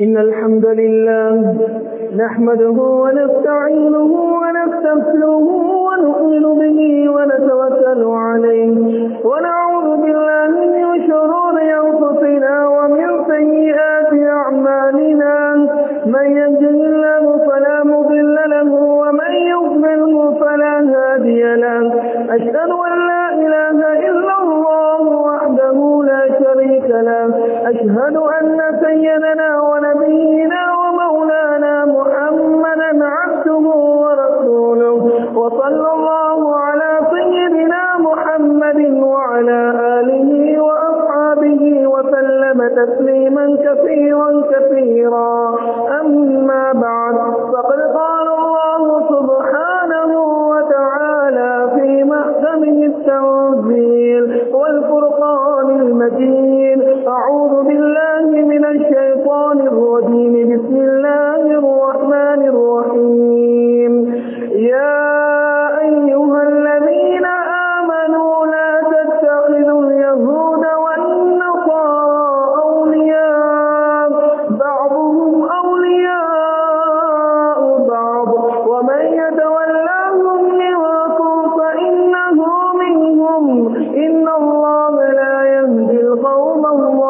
إن الحمد لله نحمده ونستعينه ونستغفره ونؤمن به ونتوكل عليه ونعوذ بالله من شرور أنفسنا ومن سيئات أعمالنا من يهده الله فلا مضل له ومن يضلله فلا هادي له أشهد أن لا إله إلا الله وحده لا شريك له أشهد أن سيدنا ونبينا ومولانا محمدا عبده ورسوله وصلى الله على سيدنا محمد وعلى آله وأصحابه وسلم تسليما كثيرا كثيرا أما بعد فقد قال الله سبحانه وتعالى في محكمه التنزيل والفرقان المجيد أعوذ بالله من الشيطان الرجيم بسم الله الرحمن الرحيم يا أيها الذين آمنوا لا تتخذوا اليهود والنصارى أولياء بعضهم أولياء بعض ومن يتولاهم منكم فإنه منهم إن الله لا يهدي القوم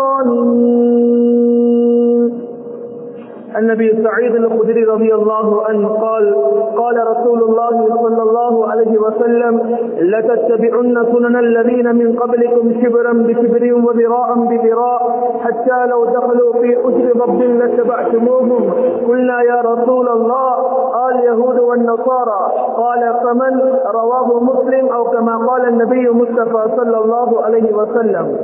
الظالمين النبي سعيد الخدري رضي الله عنه قال قال رسول الله صلى الله عليه وسلم لتتبعن سنن الذين من قبلكم شبرا بشبر وذراعا بذراع حتى لو دخلوا في أجر ضب لاتبعتموهم قلنا يا رسول الله قال اليهود والنصارى قال فمن رواه مسلم أو كما قال النبي مصطفى صلى الله عليه وسلم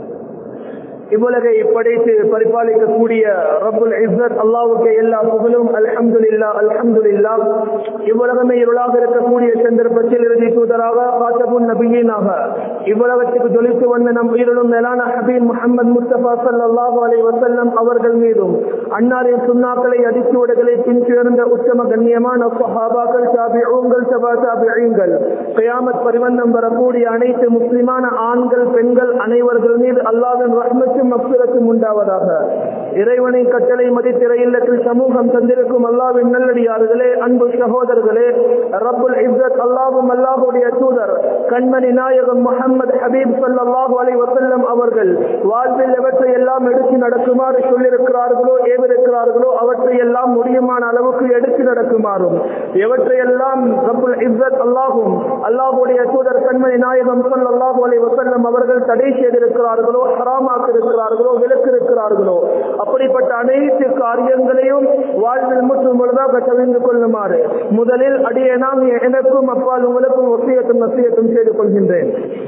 இவ்வுலகை படைத்து பரிபாலிக்கக்கூடிய ரபுல் இஸ்ஸத் அல்லாவுக்கு எல்லா புகழும் அல்ஹம்துலில்லா அல்ஹம்துலில்லா இவ்வுலகமே இருளாக இருக்கக்கூடிய சந்தர்ப்பத்தில் இறுதி தூதராக காத்தபுன் நபியீனாக இவ்வுலகத்துக்கு ஜொலித்து வந்த நம் உயிரிலும் மேலான ஹபீப் முகமது முஸ்தபா சல்லாஹு அலை வசல்லம் அவர்கள் மீதும் அன்னாரின் சுண்ணாக்களை அதிர்ச்சியோடுகளை பின்தொடர்ந்த உத்தம கண்ணியமான சஹாபாக்கள் தாபிஊங்கள் சபா தாபிகள் கயாமத் பரிவந்தம் வரக்கூடிய அனைத்து முஸ்லிமான ஆண்கள் பெண்கள் அனைவர்கள் மீது அல்லாவின் ரஹ்மத்து மக்சுரத்தும் உண்டாவதாக இறைவனை கட்டளை மதித்திர இல்லத்தில் சமூகம் தந்திருக்கும் அல்லாவின் நல்லடியார்களே அன்பு சகோதரர்களே ரப்புல் இஸ்ஸத் அல்லாவும் அல்லாஹுடைய தூதர் கண்மணி நாயகம் முகமது ஹபீப் சல்லாஹூ அலை வசல்லம் அவர்கள் வாழ்வில் எவற்றை எல்லாம் எடுத்து நடக்குமாறு சொல்லியிருக்கிறார்களோ ஏவிருக்கிறார்களோ அவற்றை எல்லாம் முடியுமான அளவுக்கு எடுத்து நடக்குமாறும் எவற்றையெல்லாம் ரப்புல் இஸ்ஸத் அல்லாஹும் அல்லாஹுடைய தூதர் கண்மணி நாயகம் சல்லாஹூ அலை வசல்லம் அவர்கள் தடை செய்திருக்கிறார்களோ ஹராமாக்கு இருக்கிறார்களோ விலக்கு இருக்கிறார்களோ அப்படிப்பட்ட அனைத்து காரியங்களையும் வாழ்வில் முற்றும் முழுதாக தவிர்ந்து கொள்ளுமாறு முதலில் அடியேனாம் எனக்கும் அப்பால் உங்களுக்கும் ஒசியத்தும் நசியத்தும் செய்து கொள்கின்றேன்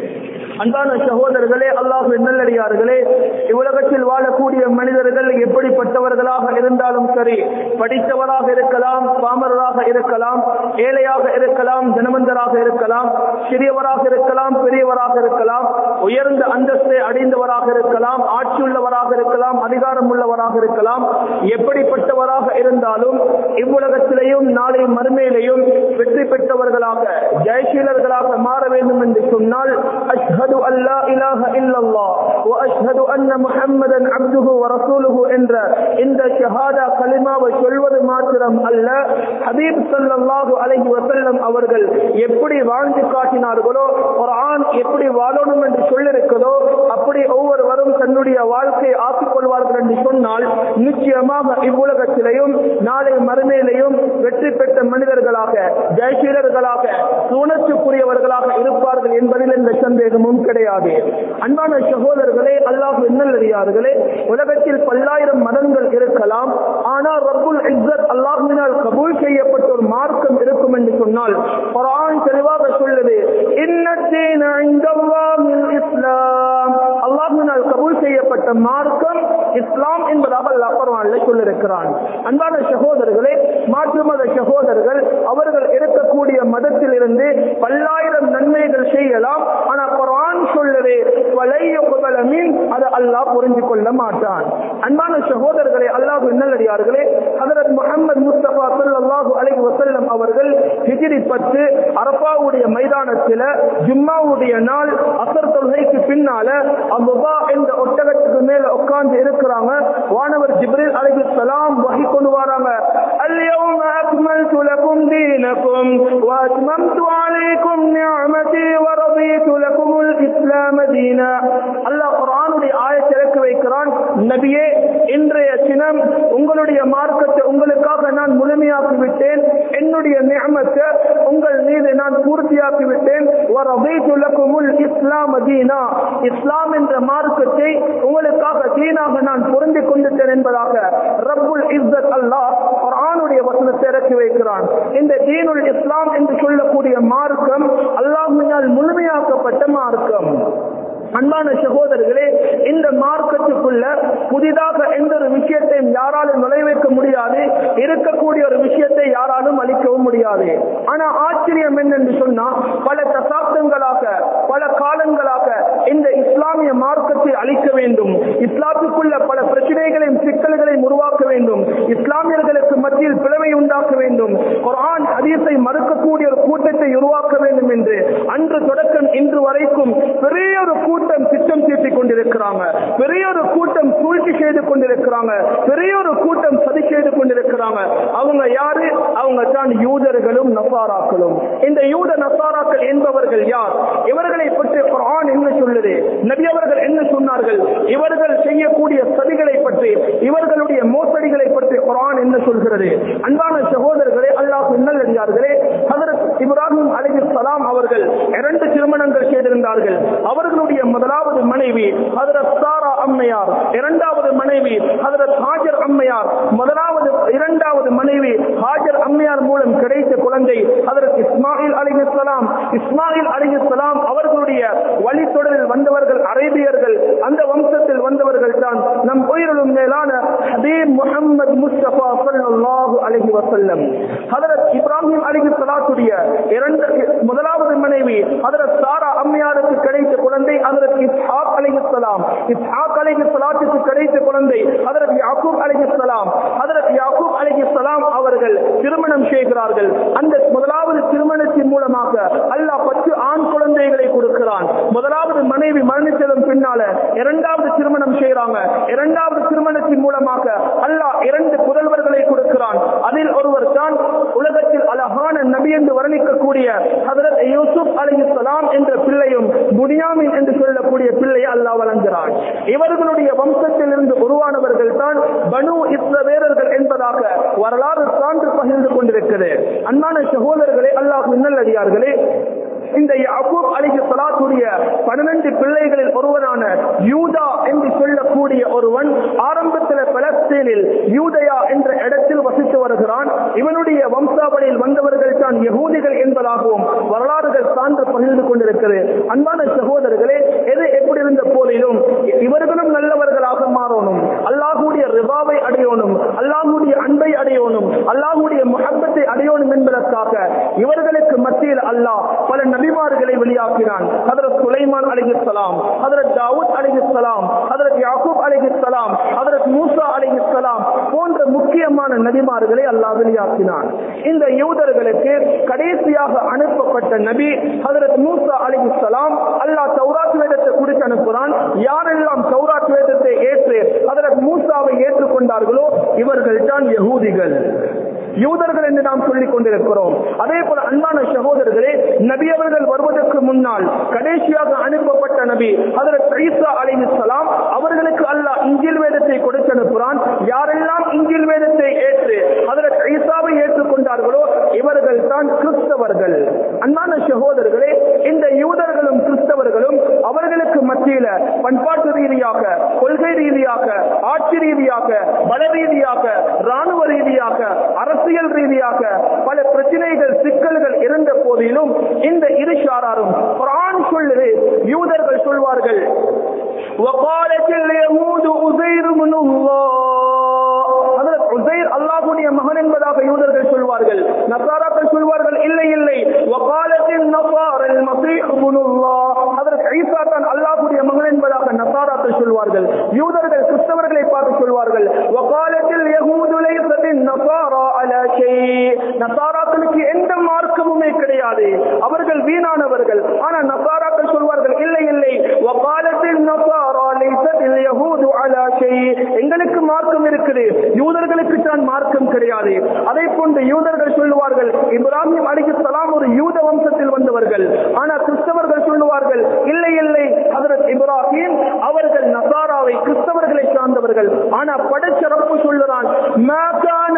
அன்பான சகோதரர்களே அல்லாஹ் நல்லடியார்களே இவ்வுலகத்தில் வாழக்கூடிய மனிதர்கள் எப்படிப்பட்டவர்களாக இருந்தாலும் சரி படித்தவராக இருக்கலாம் பாமரராக இருக்கலாம் ஏழையாக இருக்கலாம் தனவந்தராக இருக்கலாம் சிறியவராக இருக்கலாம் பெரியவராக இருக்கலாம் உயர்ந்த அந்தஸ்தை அடைந்தவராக இருக்கலாம் ஆட்சியுள்ளவராக இருக்கலாம் அதிகாரம் உள்ளவராக இருக்கலாம் எப்படிப்பட்டவராக இருந்தாலும் இவ்வுலகத்திலேயும் நாளை மறுமையிலையும் வெற்றி பெற்றவர்களாக ஜெயசீலர்களாக மாற வேண்டும் என்று சொன்னால் அஷ்ஹது அல்லா இலாஹ இல்லல்லா واشهد ان محمدا عبده ورسوله என்ற இந்த ஷஹாதா கலிமாவை சொல்வது மாத்திரம் அல்ல ஹபீப் ஸல்லல்லாஹு அலைஹி வஸல்லம் அவர்கள் எப்படி வாழ்ந்து காட்டினார்களோ குர்ஆன் எப்படி வாழணும் என்று சொல்லிருக்கிறதோ அப்படி ஒவ்வொருவரும் தன்னுடைய வாழ்க்கையை ஆக்கிக் கொள்வார்கள் என்று சொன்னால் நிச்சயமாக இவ்வுலகத்திலையும் நாளை மறுமையிலையும் வெற்றி பெற்ற மனிதர்களாக ஜெயசீலர்களாக சுணத்துக்குரியவர்களாக இருப்பார்கள் என்பதில் எந்த சந்தேகமும் கிடையாது அன்பான சகோதரர்களே அல்லாஹ் நல்லடியார்களே உலகத்தில் பல்லாயிரம் மதங்கள் இருக்கலாம் ஆனால் ரப்புல் இஸ்ஸத் அல்லாஹ்வினால் கபூல் செய்யப்பட்ட ஒரு மார்க்கம் இருக்கும் என்று சொன்னால் குர்ஆன் தெளிவாக சொல்லுது இன்னத்தீன இந்தல்லாஹில் இஸ்லாம் அல்லாஹ்வினால் கபூல் செய்யப்பட்ட மார்க்கம் இஸ்லாம் என்பதாக அல்லாஹ் குர்ஆன்ல சொல்லியிருக்கிறான் அன்பான சகோதரர்களே மாற்று மத சகோதரர்கள் அவர்கள் இருக்கக்கூடிய மதத்தில் இருந்து பல்லாயிரம் நன்மைகள் செய்யலாம் ஆனா குர்ஆன் சொல்லுது வலையுகல மீன் அதை அல்லாஹ் புரிஞ்சு கொள்ள மாட்டான் அன்பான சகோதரர்களே அல்லாஹ் நல்லடியார்களே ஹதரத் முகமது முஸ்தபா ஸல்லல்லாஹு ஸல்லல்லாஹு அலைஹி வஸல்லம் அவர்கள் ஹிஜ்ரி பத்து அரபாவுடைய மைதானத்தில் ஜும்மாவுடைய நாள் அசர் தொழுகைக்கு பின்னால அபுபா என்ற ஒட்டகத்துக்கு மேல உட்கார்ந்து இருக்கிறாங்க வானவர் ஜிப்ரீல் அலைஹிஸ்ஸலாம் வஹி கொண்டு வராங்க اليوم أكملت لكم دينكم وأتممت عليكم نعمتي ورضيت لكم الإسلام دينا அல்லாஹ் குர்ஆனுடைய ஆயத்தை இறக்கி வைக்கிறான் நபியே இன்றைய தினம் உங்களுடைய மார்க்கத்தை உங்களுக்காக நான் முழுமையாக்கி விட்டேன் என்னுடைய நியமத்தை உங்கள் மீது நான் பூர்த்தியாக்கி விட்டேன் வரதீத்து லக்குமுல் இஸ்லாம் தீனா இஸ்லாம் என்ற மார்க்கத்தை உங்களுக்காக தீனாக நான் பொருந்தி கொண்டுட்டேன் என்பதாக ரப்புல் இஸ்ஸத் அல்லாஹ் குர்ஆனுடைய வசனத்தை இறக்கி வைக்கிறான் இந்த தீனுல் இஸ்லாம் என்று சொல்லக்கூடிய மார்க்கம் அல்லாஹ்வினால் முழுமையாக்கப்பட்ட மார்க்கம் அன்பான சகோதரர்களே இந்த மார்க்கத்துக்குள்ள புதிதாக எந்த ஒரு விஷயத்தையும் யாராலும் நுழைவைக்க முடியாது இருக்கக்கூடிய ஒரு விஷயத்தை யாராலும் அளிக்கவும் முடியாது ஆனா ஆச்சரியம் என்னென்று சொன்னா பல தசாப்தங்களாக பல காலங்களாக இந்த இஸ்லாமிய மார்க்கத்தை அளிக்க வேண்டும் இஸ்லாத்துக்குள்ள பல பிரச்சனைகளையும் சிக்கல்களையும் உருவாக்க வேண்டும் இஸ்லாமியர்களுக்கு மத்தியில் பிளவை உண்டாக்க வேண்டும் குர்ஆன் ஹதீஸை மறுக்கக்கூடிய ஒரு கூட்டத்தை உருவாக்க வேண்டும் என்று அன்று தொடக்கம் இன்று வரைக்கும் பெரிய ஒரு கூட்டம் திட்டம் தீட்டிக் கொண்டிருக்கிறாங்க பெரிய ஒரு கூட்டம் சூழ்ச்சி செய்து கொண்டிருக்கிறாங்க பெரிய ஒரு கூட்டம் சதி செய்து கொண்டிருக்கிறாங்க அவங்க யாரு அவங்க தான் யூதர்களும் நசாராக்களும் இந்த யூத நசாராக்கள் என்பவர்கள் யார் இவர்களை பற்றி குர்ஆன் என்ன சொல்லுது நபி அவர்கள் என்ன சொன்னார்கள் இவர்கள் செய்யக்கூடிய சதிகளை பற்றி இவர்களுடைய மோசடிகளை பற்றி குர்ஆன் என்ன சொல்கிறது அன்பான சகோதரர்களே அல்லாஹ் நல்லடியார்களே ஹதரத் இப்ராஹிம் அலைஹிஸ்ஸலாம் அவர்கள் இரண்டு திருமணங்கள் செய்திருந்தார்கள் அவர்களுடைய முதலாவது மனைவி ஹதரத் சாரா அம்மையார் இரண்டாவது மனைவி ஹதரத் ஹாஜர் அம்மையார் முதலாவது இரண்டாவது மனைவி ஹாஜர் அம்மையார் மூலம் கிடைத்த குழந்தை ஹதரத் இஸ்மாயில் அலிஹிஸ்லாம் இஸ்மாயில் அலிஹிஸ்லாம் அவர்களுடைய வழித்தொடரில் வந்தவர்கள் அரேபியர்கள் அந்த வம்சத்தில் வந்தவர்கள் தான் நம் உயிரிலும் மேலான ஹபீப் முஹம்மது முஸ்தபா ஸல்லல்லாஹு அலைஹி வஸல்லம் ஹதரத் இப்ராஹிம் அலைஹி ஸலாத்துடைய இரண்டு முதலாவது மனைவி ஹதரத் சாரா அம்மையாருக்கு கிடைத்த குழந்தை ஹதரத் இஸ்ஹாக் அலைஹிஸ்ஸலாம் இஸ்ஹாக் அலைஹிஸ்ஸலாத்துக்கு கிடைத்த குழந்தை ஹதரத் யாக்கூப் அலைஹிஸ்ஸலாம் ஹதரத் யாக்கூப் அலைஹிஸ்ஸலாம் அவர்கள் திருமணம் செய்கிறார்கள் அந்த முதலாவது திருமணத்தின் மூலமாக அல்லாஹ் பத்து ஆண் குழந்தைகளை கொடுக்கிறான் முதலாவது மனைவி மரணித்ததன் பின்னால இரண்டாவது திருமணம் செய்யறாங்க இரண்டாவது திருமணத்தின் மூலமாக அல்லாஹ் இரண்டு புதல்வர்களை கொடுக்கிறான் அதில் ஒருவர் தான் உலகத்தில் அழகான நபி என்று வர்ணிக்கக்கூடிய ஹதரத் யூசுப் அலைஹிஸ்ஸலாம் என்ற பிள்ளையும் புனியாமின் என்று சொல்லக்கூடிய பிள்ளையை அல்லாஹ் வழங்குகிறான் இவர்களுடைய வம்சத்தில் இருந்து உருவானவர்கள் தான் பனு இஸ்ரவேலர்கள் என்பதாக வரலாறு சான்று பகிர்ந்து கொண்டிருக்கிறது அன்பான சகோதரர்களே அல்லாஹ் மின்னலடியார்களே இந்த யாக்கூப் அலிஹி சலாத்துடைய பன்னிரண்டு பிள்ளைகளில் ஒருவனான யூதா என்று சொல்லக்கூடிய ஒருவன் ஆரம்பத்தில் பலஸ்தீனில் யூதயா என்ற இடத்தில் வசித்து வருகிறான் இவனுடைய வம்சாவளியில் வந்தவர்கள் தான் யகூதிகள் என்பதாகவும் வரலாறுகள் சான்று பகிர்ந்து கொண்டிருக்கிறது அன்பான சகோதரர்களே எது எப்படி இருந்த போதிலும் இவர்களும் நல்லவர்களாக மாறணும் அல்லாஹுடைய ரிபாவை அடையணும் அல்லாஹுடைய அன்பை அடையணும் அல்லாஹுடைய முகப்பத்தை அடையணும் என்பதற்காக இவர்களுக்கு மத்தியில் அல்லாஹ் பல நபிமார்களை வெளியாக்கினான் ஹதரத் சுலைமான் அலிஹிஸ்லாம் ஹதரத் தாவூத் அலிஹிஸ்லாம் ஹதரத் யாக்கூப் அலிஹிஸ்லாம் ஹதரத் மூசா அலிஹிஸ்லாம் போன்ற முக்கியமான நபிமார்களை அல்லாஹ் வெளியாக்கினான் இந்த யூதர்களுக்கு கடைசியாக அனுப்பப்பட்ட நபி ஹதரத் மூசா அலிஹிஸ்லாம் அல்லாஹ் தௌராத் வேதத்தை குறித்து அனுப்புகிறான் யாரெல்லாம் தௌராத் வேதத்தை ஏற்று ஹதரத் மூசாவை ஏற்றுக்கொண்டார்களோ இவர்கள் தான் யகூதிகள் யூதர்கள் என்று நாம் சொல்லிக் கொண்டிருக்கிறோம் அதே போல அன்பான சகோதரர்களே நபி அவர்கள் வருவதற்கு முன்னால் கடைசியாக அனுப்பப்பட்ட நபி அதற்கு ஈசா அலிஹிஸ்லாம் அவர்களுக்கு அல்லாஹ் இஞ்சில் வேதத்தை கொடுத்து அனுப்புகிறான் யாரெல்லாம் இஞ்சில் வேதத்தை ஏற்று அதற்கு ஈசாவை ஏற்றுக்கொண்டார்களோ இவர்கள் தான் கிறிஸ்தவர்கள் அன்பான சகோதரர்களே இந்த யூதர்களும் கிறிஸ்தவர்களும் அவர்களுக்கு மத்தியில பண்பாட்டு ரீதியாக கொள்கை ரீதியாக ஆட்சி ரீதியாக பல ரீதியாக ராணுவ ரீதியாக அரசியல் ரீதியாக பல பிரச்சனைகள் சிக்கல்கள் இருந்த போதிலும் இந்த இரு சாராரும் குரான் சொல்லுது யூதர்கள் சொல்வார்கள் وقالت اليهود عزير بن الله ஹதரத் உசைர் அல்லாஹ்வுடைய மகன் என்பதாக யூதர்கள் சொல்வார்கள் நசாராக்கள் சொல்வார்கள் இல்லை இல்லை வகாலத்தின் நசாரல் மசீஹ் இப்னுல்லாஹ் ஹதரத் ஈசா தான் அல்லாஹ்வுடைய மகன் என்பதாக நசாராக்கள் சொல்வார்கள் யூதர்கள் கிறிஸ்தவர்களை பார்த்து சொல்வார்கள் வகாலத்தில் யஹூது லைஸத்தின் நசாரா அலா ஷை நசாராக்களுக்கு எந்த மார்க்கமுமே கிடையாது அவர்கள் வீணானவர்கள் ஆனா நசாராக்கள் சொல்வார்கள் இல்லை இல்லை வகாலத்தில் நசாரா லைஸத்தில் யஹூது அலா ஷை எங்களுக்கு மார்க்கம் இருக்குது யூதர்களுக்கு தான் மார்க்கம் கிடையாது அதை போன்று யூதர்கள் சொல்லுவார்கள் இப்ராஹிம் அலிஹிஸ்ஸலாம் ஒரு யூத வம்சத்தில் வந்தவர்கள் ஆனா கிறிஸ்தவர்கள் சொல்லுவார்கள் இல்லை இல்லை ஹஜரத் இப்ராஹிம் அவர்கள் நசாராவை கிறிஸ்தவர்களை சார்ந்தவர்கள் ஆனா படைச்ச ரப்பு சொல்லுறான் ما كان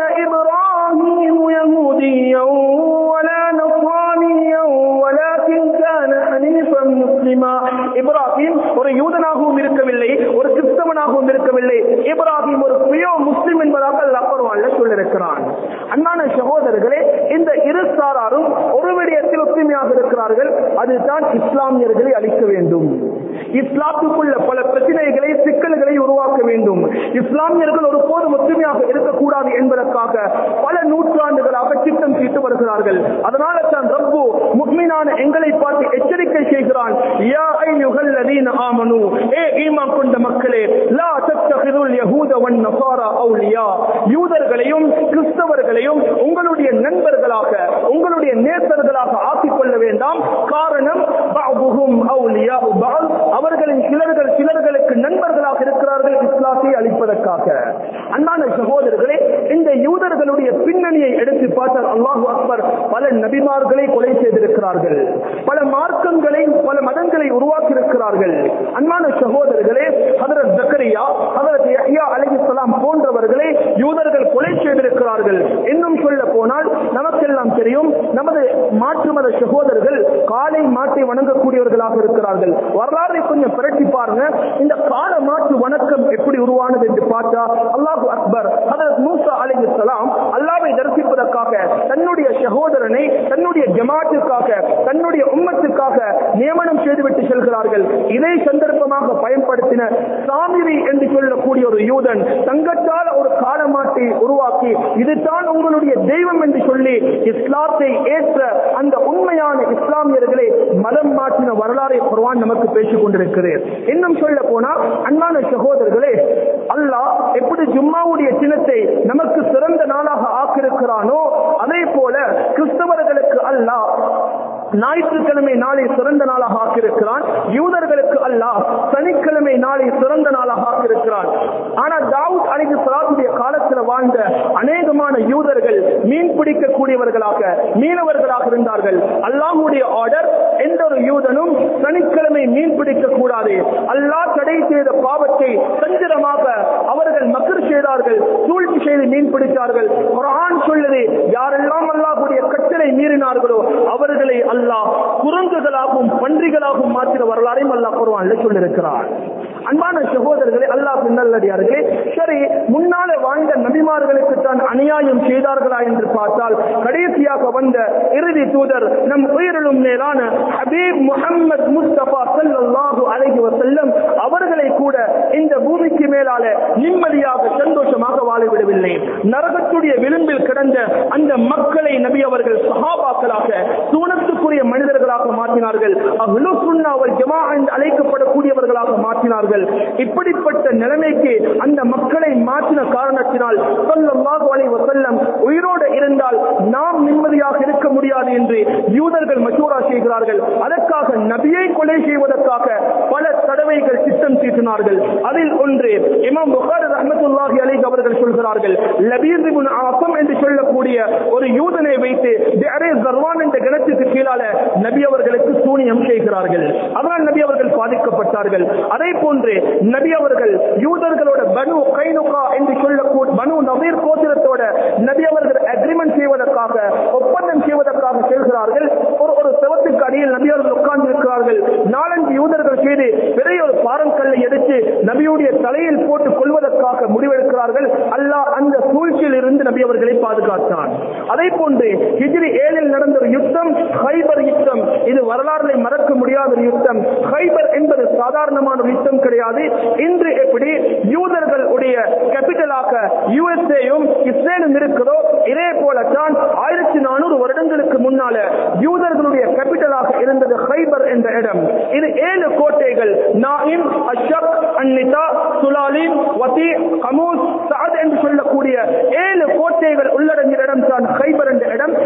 إبراهيم يهوديا ولا نصرانيا ولكن كان حنيفا مسلما இப்ராஹிம் ஒரு யூதனாகவும் இருக்கவில்லை ஒரு கிறிஸ்தவனாகவும் இருக்கவில்லை இப்ராஹிம் ஒரு பியோ முஸ்லிம் என்பதாக அல்லாஹ் குர்ஆன்ல சொல்லியிருக்கிறான் அன்பான சகோதரர்களே இந்த இரு சாராரும் ஒரு விடயத்தில் ஒற்றுமையாக இருக்கிறார்கள் அதுதான் இஸ்லாமியர்களை அழிக்க வேண்டும் இஸ்லாத்துக்குள்ள பல பிரச்சனைகளை சிக்கல்களை உருவாக்க வேண்டும் இஸ்லாமியர்கள் ஒரு போதும் ஒற்றுமையாக இருக்கக்கூடாது என்பதற்காக பல நூற்றாண்டுகளாக திட்டம் தீட்டு வருகிறார்கள் அதனால தான் ரப்பு முக்மினான எங்களை பார்த்து எச்சரிக்கை செய்கிறான் யா ஐயுகல் லதீன ஆமனு ஏ ஈமான் கொண்ட மக்களே லா தத்தகிதுல் யஹூத வன் நசாரா அவுலியா யூதர்களையும் கிறிஸ்தவர்களையும் உங்களுடைய நண்பர்களாக உங்களுடைய நேசர்களாக ஆக்கிக் கொள்ள வேண்டாம் காரணம் பஅதுஹும் அவுலியா பஅத் அவர்களின் சிலர்கள் சிலர்களுக்கு நண்பர்களாக இருக்கிறார்கள் இஸ்லாத்தை அளிப்பதற்காக அன்பான சகோதரர்களே இந்த யூதர்களுடைய பின்னணியை எடுத்து பார்த்தால் அல்லாஹு அக்பர் பல நபிமார்களை கொலை செய்திருக்கிறார்கள் பல மார்க்கங்களை பல மதங்களை உருவாக்கி இருக்கிறார்கள் அன்பான சகோதரர்களே ஹதரத் ஜக்கரியா ஹதரத் யஹ்யா அலைஹிஸ்ஸலாம் போன்றவர்களை யூதர்கள் கொலை செய்திருக்கிறார்கள் இன்னும் சொல்ல போனால் நமக்கெல்லாம் தெரியும் நமது மாற்று மத சகோதரர்கள் காலை மாட்டை வணங்கக்கூடியவர்களாக இருக்கிறார்கள் வரலாறை கொஞ்சம் புரட்டி பாருங்க இந்த கால மாற்று வணக்கம் எப்படி உருவானது என்று பார்த்தா அல்லாஹு அக்பர் ஹதரத் மூசா அலைஹிஸ்ஸலாம் அல்லாஹ்வை தரிசிப்பதற்காக தன்னுடைய சகோதரனை தன்னுடைய ஜமாத்துக்காக தன்னுடைய உம்மத்துக்காக நியமனம் செய்துவிட்டு செல்கிறார்கள் இதை சந்தர்ப்பமாக பயன்படுத்தின சாமிரி என்று சொல்லக்கூடிய ஒரு யூதன் தங்கத்தால் ஒரு காலமாட்டை உருவாக்கி இதுதான் உங்களுடைய தெய்வம் என்று சொல்லி இஸ்லாத்தை ஏற்ற அந்த உண்மையான இஸ்லாமியர்களை மதம் மாற்றின வரலாறை குர்ஆன் நமக்கு பேசிக் கொண்டிருக்கிறது இன்னும் சொல்ல போனா அன்பான சகோதரர்களே அல்லாஹ் எப்படி ஜும்மாவுடைய சின்னத்தை நமக்கு சிறந்த நாளாக ஆக்கியிருக்கிறானோ அதே போல கிறிஸ்தவர்களுக்கு அல்லாஹ் ஞாயிற்றுக்கிழமை நாளை சிறந்த நாளாக ஆக்கியிருக்கிறான் யூதர்களுக்கு அல்லாஹ் சனிக்கிழமை நாளை சிறந்த நாளாக ஆக்கியிருக்கிறான் ஆனா தாவூத் அலிகு சலாத்துடைய காலத்தில் வாழ்ந்த அநேகமான யூதர்கள் மீன் பிடிக்கக்கூடியவர்களாக மீனவர்களாக இருந்தார்கள் அல்லாஹுடைய ஆர்டர் எந்த ஒரு யூதனும் சனிக்கிழமை மீன் பிடிக்க கூடாது அல்லாஹ் தடை செய்த பாவத்தை சந்திரமாக அவர்கள் மக்கள் செய்தார்கள் சூழ்ச்சி செய்து மீன் பிடித்தார்கள் குரான் சொல்லுது யாரெல்லாம் அல்லாஹுடைய கட்டளை மீறினார்களோ அவர்களை அல்லாஹ் குரங்குகளாகவும் பன்றிகளாகவும் மாற்றின வரலாறையும் அல்லாஹ் குர்ஆன்ல சொல்லியிருக்கிறார் அன்பான சகோதரர்களே அல்லாஹ் நல்லடியாருக்கு சரி முன்னாலே வாழ்ந்த நபிமார்களுக்கு தான் அநியாயம் செய்தார்களா என்று பார்த்தால் கடைசியாக வந்த இறுதி தூதர் நம் உயிரிலும் மேலான ஹபீப் முஹம்மது முஸ்தபா ஸல்லல்லாஹு அலைஹி வஸல்லம் அவர்களை கூட இந்த பூமிக்கு மேலால நிம்மதியாக சந்தோஷமாக வாழ விடவில்லை நரகத்துடைய விளிம்பில் கிடந்த அந்த மக்களை நபி அவர்கள் சஹாபாக்களாக சூனத்துக்குரிய மனிதர்களாக மாற்றினார்கள் அஹ்லு சுன்னா வல் ஜமா என்று அழைக்கப்படக்கூடியவர்களாக மாற்றினார்கள் இப்படிப்பட்ட நிலைமைக்கு அந்த மக்களை மாற்றின காரணத்தினால் ஸல்லல்லாஹு அலைஹி வஸல்லம் உயிரோடு இருந்தால் நாம் நிம்மதியாக இருக்க முடியாது என்று யூதர்கள் மசூரா செய்கிறார்கள் அதற்காக நபியை கொலை செய்வதற்காக பல தடவைகள் திட்டம் தீட்டினார்கள் அதில் ஒன்று இமாம் புகாரி ரஹ்மத்துல்லாஹி அலைஹி அவர்கள் சொல்கிறார்கள் லபீர் இப்னு ஆசம் என்று சொல்லக்கூடிய ஒரு யூதனை வைத்து திஅரே ஜர்வான் என்ற கிணத்துக்கு கீழால நபி அவர்களுக்கு சூனியம் செய்கிறார்கள் அதனால் நபி அவர்கள் பாதிக்கப்பட்டார்கள் அதே போன்று நபி அவர்கள் யூதர்களோட பனு கைனுகா என்று சொல்லக்கூடிய பனு நபீர் கோத்திரத்தோட நபி அவர்கள் அக்ரிமெண்ட் செய்வதற்காக ஒப்பந்தம் செய்வதற்காக செல்கிறார்கள் ஒரு ஒரு செவத்துக்கு அடியில் நபி அவர்கள் உட்கார்ந்து இருக்கிறார்கள் நாலஞ்சு யூதர்கள் செய்து பெரிய ஒரு பாறங்கல்லை எடுத்து நபியுடைய தலையில் போட்டு கொள்வதற்காக முடிவெடுக்கிறார்கள் அல்லாஹ் அந்த சூழ்ச்சியில் இருந்து நபி அவர்களை பாதுகாத்தான் அதே போன்று ஹிஜ்ரி ஏழில் நடந்த ஒரு யுத்தம் ஹைபர் யுத்தம் இது வரலாறுகளை மறக்க முடியாத ஒரு யுத்தம் ஹைபர் என்பது சாதாரணமான ஒரு யுத்தம் கிடையாது இன்று எப்படி யூதர்கள் உடைய கேபிட்டலாக யுஎஸ்ஏயும் இஸ்ரேலும் இருக்கிறதோ இதே போலத்தான் ஆயிரத்தி நானூறு வருடங்களுக்கு முன்னால யூதர்களுடைய கேபிட்டலாக இருந்தது ஹைபர் என்ற இடம் இது ஏழு கோட்டைகள் நாயிம் அஷக் அன்னிதா சுலாலிம் வதி கமூஸ் சாத் என்று சொல்லக்கூடிய ஏழு கோட்டைகள் உள்ளடங்கிய இடம் தான் ஹைபர் என்ற இடம்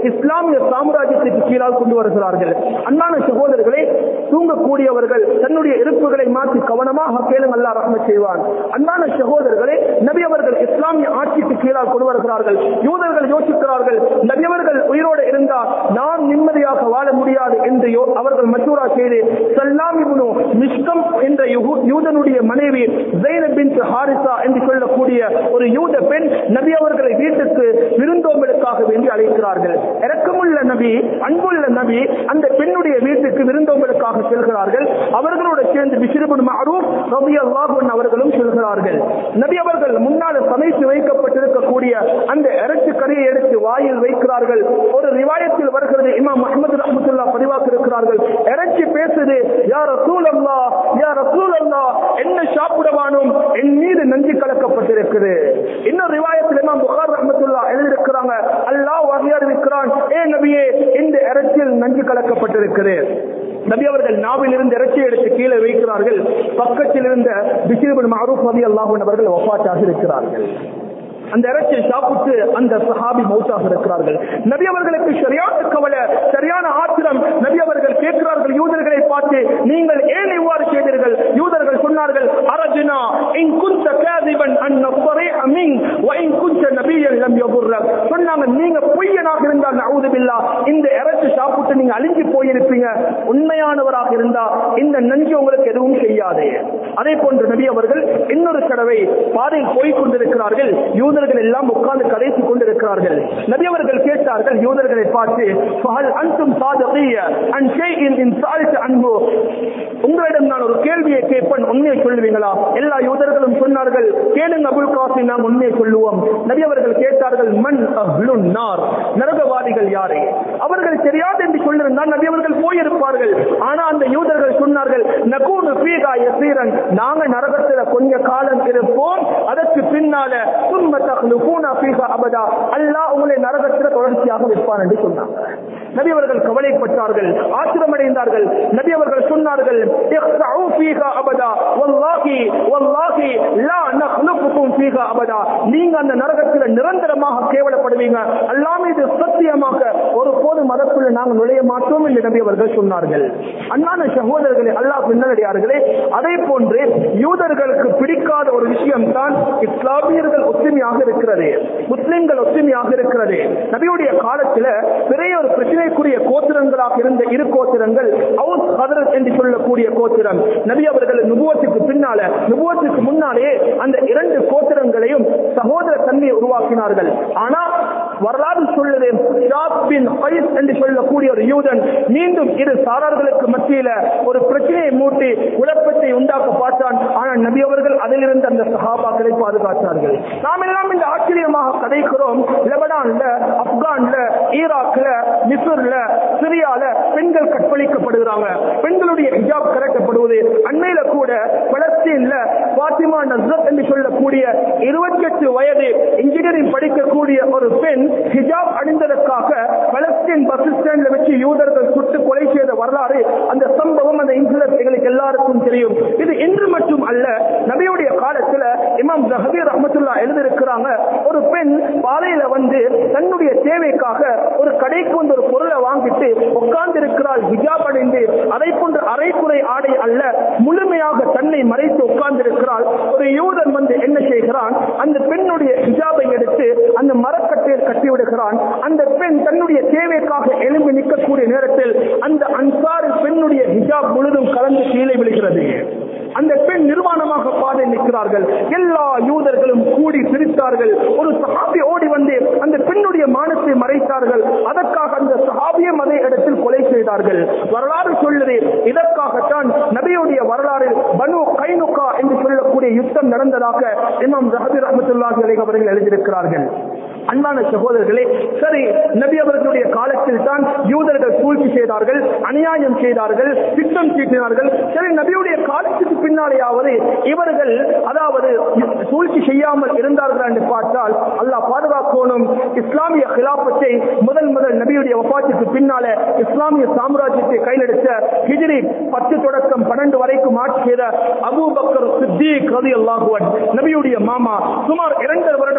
இஸ்லாமிய சாம்ராஜ்யத்திற்கு கீழால் கொண்டு வருகிறார்கள் அன்பான சகோதரர்களே தூங்கக்கூடியவர்கள் தன்னுடைய இருப்புகளை மாற்றி கவனமாக கேளுங்க அல்லா ரஹ்மத் செய்வான் அன்பான சகோதரர்களே நபி அவர்கள் இஸ்லாமிய ஆட்சிக்கு கீழால் கொண்டு வருகிறார்கள் யூதர்கள் யோசிக்கிறார்கள் நபி அவர்கள் உயிரோடு இருந்தால் நாம் நிம்மதியாக வாழ முடியாது என்று யோ- அவர்கள் மசூரா செய்து சல்லாம் இப்னு மிஸ்கம் என்ற யூ- யூதனுடைய மனைவி ஜெயினப் பின்த் ஹாரிசா என்று சொல்லக்கூடிய ஒரு யூத பெண் நபி அவர்களை வீட்டுக்கு விருந்தோம்பலுக்காக வேண்டி அழைக்கிறார்கள் இரக்கமுள்ள நபி அன்புள்ள நபி அந்த பெண்ணுடைய வீட்டுக்கு விருந்தோம்பலுக்காக செல்கிறார்கள் அவர்களோடு சேர்ந்து பிசிறுபன் மாரூப் ரபி அல்லாஹன் அவர்களும் செல்கிறார்கள் நபி அவர்கள் முன்னால் சமைத்து வைக்கப்பட்டிருக்கக்கூடிய அந்த இறைச்சி கறியை எடுத்து வாயில் வைக்கிறார்கள் ஒரு ரிவாயத்தில் வருகிறது இமாம் முகமது ரஹமத்துல்லா பதிவாக்க இருக்கிறார்கள் இறைச்சி பேசுது யார் ரசூல் அல்லா யார் ரசூல் அல்லா என்ன சாப்பிடவானும் என் மீது நஞ்சு கலக்கப்பட்டிருக்குது இன்னொரு ரிவாயத்தில் இமாம் புகார் ரஹமத்துல்லா எழுதியிருக்கிறாங்க அல்லாஹ் வகை அறிவிக்கிறான் ஏ நபியே இந்த இறைச்சியில் நஞ்சு கலக்கப்பட்டிருக்குது நபி அவர்கள் நாவில் இருந்து இறைச்சி எடுத்து கீழே வைக்கிறார்கள் பக்கத்தில் இருந்த பிசிறுபின் மாரூப் நபி அல்லாஹன் அவர்கள் ஒப்பாட்டாக இருக்கிறார்கள் அந்த இறைச்சியை சாப்பிட்டு அந்த சஹாபி மௌத்தாக இருக்கிறார்கள் நபி அவர்களுக்கு சரியான கவலை சரியான ஆத்திரம் நபி அவர்கள் கேட்கிறார்கள் யூதர்களை பார்த்து நீங்கள் ஏன் இவ்வாறு செய்தீர்கள் யூதர்கள் சொன்னார்கள் அரஜினா இன் குந்த காதிபன் அன் நஃபரிஹ மின் வ இன் குந்த நபியன் லம் யதுர்ரக் சொன்னாங்க நீங்க பொய்யனாக இருந்தால் நஊது பில்லா இந்த இறைச்சி சாப்பிட்டு நீங்க அழிஞ்சு போயிருப்பீங்க உண்மையானவராக இருந்தா இந்த நஞ்சு உங்களுக்கு எதுவும் செய்யாது அதே போன்று நபி அவர்கள் இன்னொரு தடவை பாதையில் போய் கொண்டிருக்கிறார்கள் யூதர்கள் எல்லாம் உட்கார்ந்து கதைத்து கொண்டிருக்கிறார்கள் நபி அவர்கள் கேட்டார்கள் யூதர்களை பார்த்து "ஃபஹல் அன்தும் சாதிகிய அன் ஷைஇன் இன் சால்த அன்ஹு?" உங்களிடம் நான் ஒரு கேள்வியை கேட்பேன் உண்மையை சொல்லுவீங்களா எல்லா யூதர்களும் சொன்னார்கள் கேளுங்க அபுல் காசிம் நாம் உண்மையை சொல்லுவோம் நபி அவர்கள் கேட்டார்கள் மன் அஹ்லுன் நார் நரகவாதிகள் யாரே அவர்கள் தெரியாது என்று சொல்லியிருந்தால் நபி அவர்கள் போயிருப்பார்கள் ஆனா அந்த யூதர்கள் சொன்னார்கள் நகூனு ஃபீகா யசீரன் நாங்க நரகத்துல கொஞ்ச காலம் இருப்போம் அதற்கு பின்னால சும்ம தஹ்லுகூனா ஃபீகா அபதா அல்லாஹ் உங்களை நரகத்துல தொடர்ச்சியாக வைப்பான் என்று சொன்னாங்க நபி அவர்கள் கவலைப்பட்டார்கள் ஆத்திரமடைந்தார்கள் நபி அவர்கள் சொன்னார்கள் இக்ஸஉ ஃபீகா அபதா வல்லாஹி வல்லாஹி லா நஹ்லுகுக்கும் ஃபீகா அபதா நீங்க அந்த நரகத்துல நிரந்தரமாக கேவலப்படுவீங்க அல்லாஹ் மீது சத்தியமாக ஒரு போது மதக்குள்ள நாங்கள் நுழைய மாட்டோம் என்று நபி அவர்கள் சொன்னார்கள் அண்ணான சகோதரர்களே அல்லாஹ் பின்னடியார்களே அதே போன்று யூதர்களுக்கு பிடிக்காத ஒரு விஷயம் தான் இஸ்லாமியர்கள் ஒற்றுமையாக இருக்கிறது முஸ்லிம்கள் ஒற்றுமையாக இருக்கிறது நபியுடைய காலத்துல பெரிய ஒரு பிரச்சனைக்குரிய கோத்திரங்களாக இருந்த இரு கோத்திரங்கள் அவுஸ் ஹதரத் என்று சொல்லக்கூடிய கோத்திரம் நபி அவர்கள் நுபுவத்துக்கு பின்னால நுபுவத்துக்கு முன்னாலே அந்த இரண்டு கோத்திரங்களையும் சகோதர தன்மையை உருவாக்கினார்கள் ஆனா வரலாறு சொல்லுது ஷாப் பின் கைஸ் என்று சொல்லக்கூடிய ஒரு யூதன் மீண்டும் இரு சாரார்களுக்கு மத்தியில ஒரு பிரச்சனையை மூட்டி குழப்பத்தை உண்டாக்க பார்த்தான் ஆனால் நபி அவர்கள் அதிலிருந்து அந்த சஹாபாக்களை பாதுகாத்தார்கள் நாம் எல்லாம் இந்த ஆச்சரியமாக கதைக்கிறோம் லெபனான்ல ஆப்கான்ல ஈராக்ல மிசர்ல சிரியால பெண்கள் கற்பழிக்கப்படுகிறாங்க பெண்களுடைய ஹிஜாப் கலட்டப்படுவது அண்மையில கூட பலஸ்தீன்ல பாத்திமா நஸ்ரத் என்று சொல்லக்கூடிய இருபத்தி எட்டு வயது இன்ஜினியரிங் படிக்கக்கூடிய ஒரு பெண் ஹிஜாப் அணிந்ததற்காக பலஸ்தீன் பஸ் ஸ்டாண்ட்ல வச்சு யூதர்கள் சுட்டு கொலை செய்த வரலாறு அந்த சம்பவம் அந்த இன்சிடென்ட் எங்களுக்கு எல்லாருக்கும் தெரியும் இது இன்று மட்டும் அல்ல நபியுடைய காலத்துல இமாம் ஜஹபீர் ரஹமத்துல்லா எழுதியிருக்கிறாங்க ஒரு பெண் பாதையில வந்து தன்னுடைய தேவைக்காக ஒரு கடைக்கு வந்து ஒரு பொருளை வாங்கிட்டு உட்கார்ந்து இருக்கிறாள் ஹிஜாப் அடைந்து அதை போன்று அரைக்குறை ஆடை அல்ல முழுமையாக தன்னை மறைத்து உட்கார்ந்து இருக்கிறாள் ஒரு யூதன் வந்து என்ன செய்கிறான் அந்த பெண்ணுடைய ஹிஜாபை எடுத்து அந்த மரக்கட்டையில் கட்டி விடுகிறான் அந்த பெண் தன்னுடைய தேவைக்காக எழும்பி நிற்கக்கூடிய நேரத்தில் அந்த அன்சாரி பெண்ணுடைய ஹிஜாப் முழுதும் கலந்து கீழே விழுகிறது அந்த பெண் நிர்வாணமாக பாதை நிற்கிறார்கள் எல்லா யூதர்களும் கூடி சிரித்தார்கள் ஒரு சஹாபி ஓடி வந்து அந்த பெண்ணுடைய மானத்தை மறைத்தார்கள் அதற்காக அந்த சஹாபியம் அதே இடத்தில் கொலை செய்தார்கள் வரலாறு சொல்லுது இதற்காகத்தான் நபியுடைய வரலாறு பனு கைனுகா என்று சொல்லக்கூடிய யுத்தம் நடந்ததாக இமாம் ரஹபி ரஹமத்துல்லாஹி அலைஹி அவர்கள் எழுதியிருக்கிறார்கள் அன்பான சகோதரர்களே சரி நபி அவர்களுடைய காலத்தில் தான் யூதர்கள் சூழ்ச்சி செய்தார்கள் அநியாயம் செய்தார்கள் திட்டம் தீட்டினார்கள் சரி நபியுடைய காலத்துக்கு பின்னாலேயாவது இவர்கள் அதாவது சூழ்ச்சி செய்யாமல் இருந்தார்கள் என்று பார்த்தால் அல்லாஹ் பாதுகாக்கணும் இஸ்லாமிய கிலாபத்தை முதல் முதல் நபியுடைய வபாத்துக்கு பின்னால இஸ்லாமிய சாம்ராஜ்யத்தை கையெடுத்த ஹிஜ்ரி பத்து தொடக்கம் பன்னெண்டு வரைக்கும் ஆட்சி செய்த அபூ பக்கர் சித்திக் ரதி அல்லாஹுவன் நபியுடைய மாமா சுமார் இரண்டு வருடம் ஆட்சி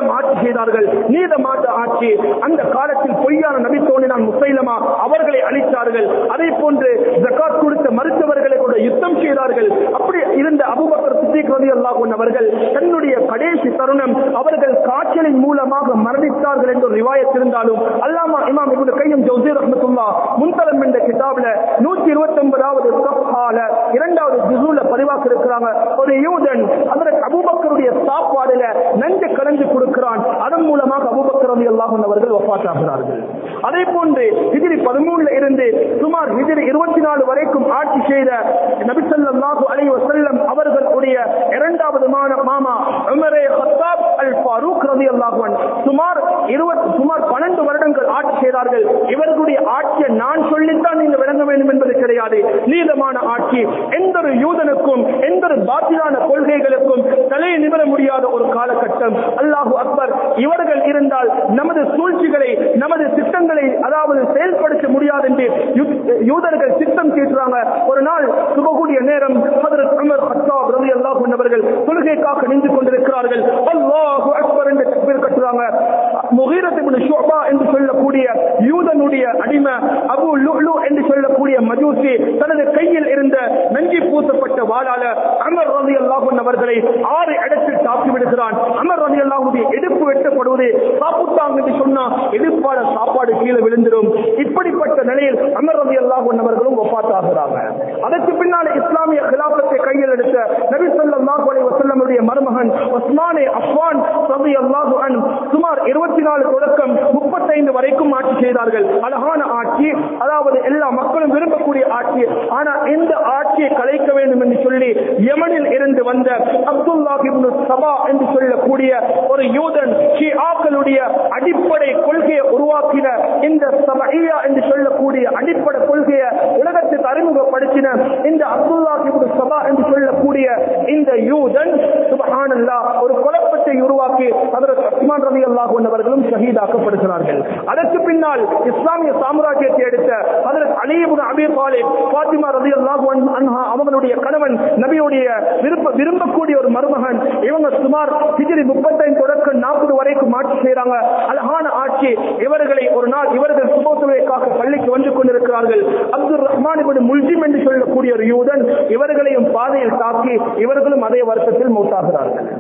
செய்தார்கள் நீதமாட்ட ஆட்சி அந்த காலத்தில் பொய்யான நபி தோன்றினான் முசைலமா அவர்களை அழித்தார்கள் அதே போன்று ஜகாத் கொடுத்த மருத்துவர்களை கூட யுத்தம் செய்தார்கள் அப்படி இருந்த அபுபக்கர் சித்திக் ரதி அல்லாஹ் அவர்கள் தன்னுடைய கடைசி தருணம் அவர்கள் காய்ச்சலின் மூலமாக மரணித்தார்கள் என்ற ரிவாயத் இருந்தாலும் அல்லாமா இமாம் இப்னு கையம் ஜௌசி ரஹ்மத்துல்லா முன்தலம் என்ற கிதாப்ல நூற்றி இருபத்தி ஒன்பதாவது சஃபால இரண்டாவது ஜுசூல பதிவாக்க இருக்கிறாங்க ஒரு யூதன் அதற்கு அபூபக்கருடைய சாப்பாடுல நஞ்சு கலந்து கொடுக்கிறான் அதன் மூலமாக அபூபக்கர் ரதி அல்லாஹ் அவர்கள் வஃபாத்தாகிறார்கள் அதே போன்று ஹிஜ்ரி பதிமூணுல இருந்து சுமார் ஹிஜ்ரி இருபத்தி நாலு வரைக்கும் ஆட்சி செய்த நபி ஸல்லல்லாஹு அலைஹி வஸல்லம் அவர்களுடைய இரண்டாவது மான- மாமா உமரே ஹத்தாப் அல் ஃபாரூக் ரலியல்லாஹு அன்ஹு சுமார் 20 சுமார் 12 வருடங்கள் ஆட்சி செய்தார்கள் இவர்களுடைய ஆட்சியை நான் சொல்லித்தான் நீங்க விளங்க வேண்டும் என்பது கிடையாது நீதமான ஆட்சி எந்த ஒரு யூதனுக்கும் எந்த ஒரு பாத்திலான கொள்கைகளுக்கும் தலையை நிமிர முடியாத ஒரு காலகட்டம் அல்லாஹு அக்பர் இவர்கள் இருந்தால் நமது சூழ்ச்சிகளை நமது திட்டங்களை அதாவது செயல்படுத்த முடியாது என்று யூ- யூதர்கள் திட்டம் தீட்டுறாங்க ஒரு நாள் சுபகூடிய நேரம் ஹதரத் உமர் ஹத்தாப் ரலியல்லாஹு அன்ஹு அவர்கள் தொழுகைக்காக நின்று கொண்டிருக்கிறார்கள் அல்லாஹு அக்பர் என்று தக்பீர் கட்டுறாங்க முகீரத் இப்னு ஷுபா என்று சொல்லக்கூடிய யூதனுடைய அடிமை அபு லுலு என்று சொல்லக்கூடிய மஜூசி தனது கையில் இருந்த நஞ்சி பூசப்பட்ட வாளால அமர் ரலி அல்லாஹுன் அவர்களை ஆறு இடத்தில் தாக்கி விடுகிறான் அமர் ரலி அல்லாஹுடைய இடுப்பு வெட்டப்படுவது சாப்பிட்டாங்க என்று சொன்னா இடுப்பாட சாப்பாடு கீழே விழுந்துடும் இப்படிப்பட்ட நிலையில் அமர் ரலி அல்லாஹுன் அவர்களும் ஒப்பாத்தாகிறாங்க அதற்கு பின்னால் இஸ்லாமிய கிலாபத்தை கையில் எடுத்த நபி ஸல்லல்லாஹு அலைஹி வஸல்லமுடைய மருமகன் உஸ்மானே அஃபான் ரலியல்லாஹு அன்ஹு சுமார் 24 தொடக்கம் 35 வரைக்கும் ஆட்சி செய்தார்கள் அழகான ஆட்சி அதாவது எல்லா மக்களும் விரும்பக்கூடிய ஆட்சி ஆனா இந்த ஆட்சியை கலைக்க வேண்டும் என்று சொல்லி யமனில் இருந்து வந்த அப்துல்லாஹ் இப்னு சபா என்று சொல்லக்கூடிய ஒரு யூதன் ஷிஆக்களுடைய அடிப்படை கொள்கையை உருவாக்கின இந்த சபையா என்று சொல்லக்கூடிய அடிப்படை கொள்கையை உலகத்துக்கு அறிமுகப்படுத்தின இந்த அப்துல்லாஹ் இப்னு சபா என்று சொல்லக்கூடிய இந்த யூதன் சுபஹானல்லாஹ் ஒரு குழப்பத்தை உருவாக்கி ஹஜரத் உஸ்மான் ரலியல்லாஹு அன்ஹு அவர்களும் ஷஹீதாக்கப்படுகிறார்கள் அதற்கு பின்னால் இஸ்லாமிய சாம்ராஜ்யத்தை எடுத்த ஹஜரத் அலி இப்னு அபீ தாலிப் ஃபாத்திமா ரலியல்லாஹு அன்ஹா அவங்களுடைய கணவன் நபியுடைய விருப்ப விரும்பக்கூடிய ஒரு மருமகன் இவங்க சுமார் ஹிஜ்ரி 35 தொடக்கம் 40 வரைக்கும் ஆட்சி செய்றாங்க அழகான ஆட்சி இவர்களை ஒரு நாள் இவர்கள் சுபோத்துவைக்காக பள்ளிக்கு வந்து கொண்டிருக்கிறார்கள் அப்துல் ரஹ்மான் இப்னு முல்ஜிம் என்று சொல்லக்கூடிய ஒரு யூதன் இவர்களையும் பாதையில் தாக்கி இவர்களும் அதே வருத்தத்தில் மௌத்தாகிறார்கள்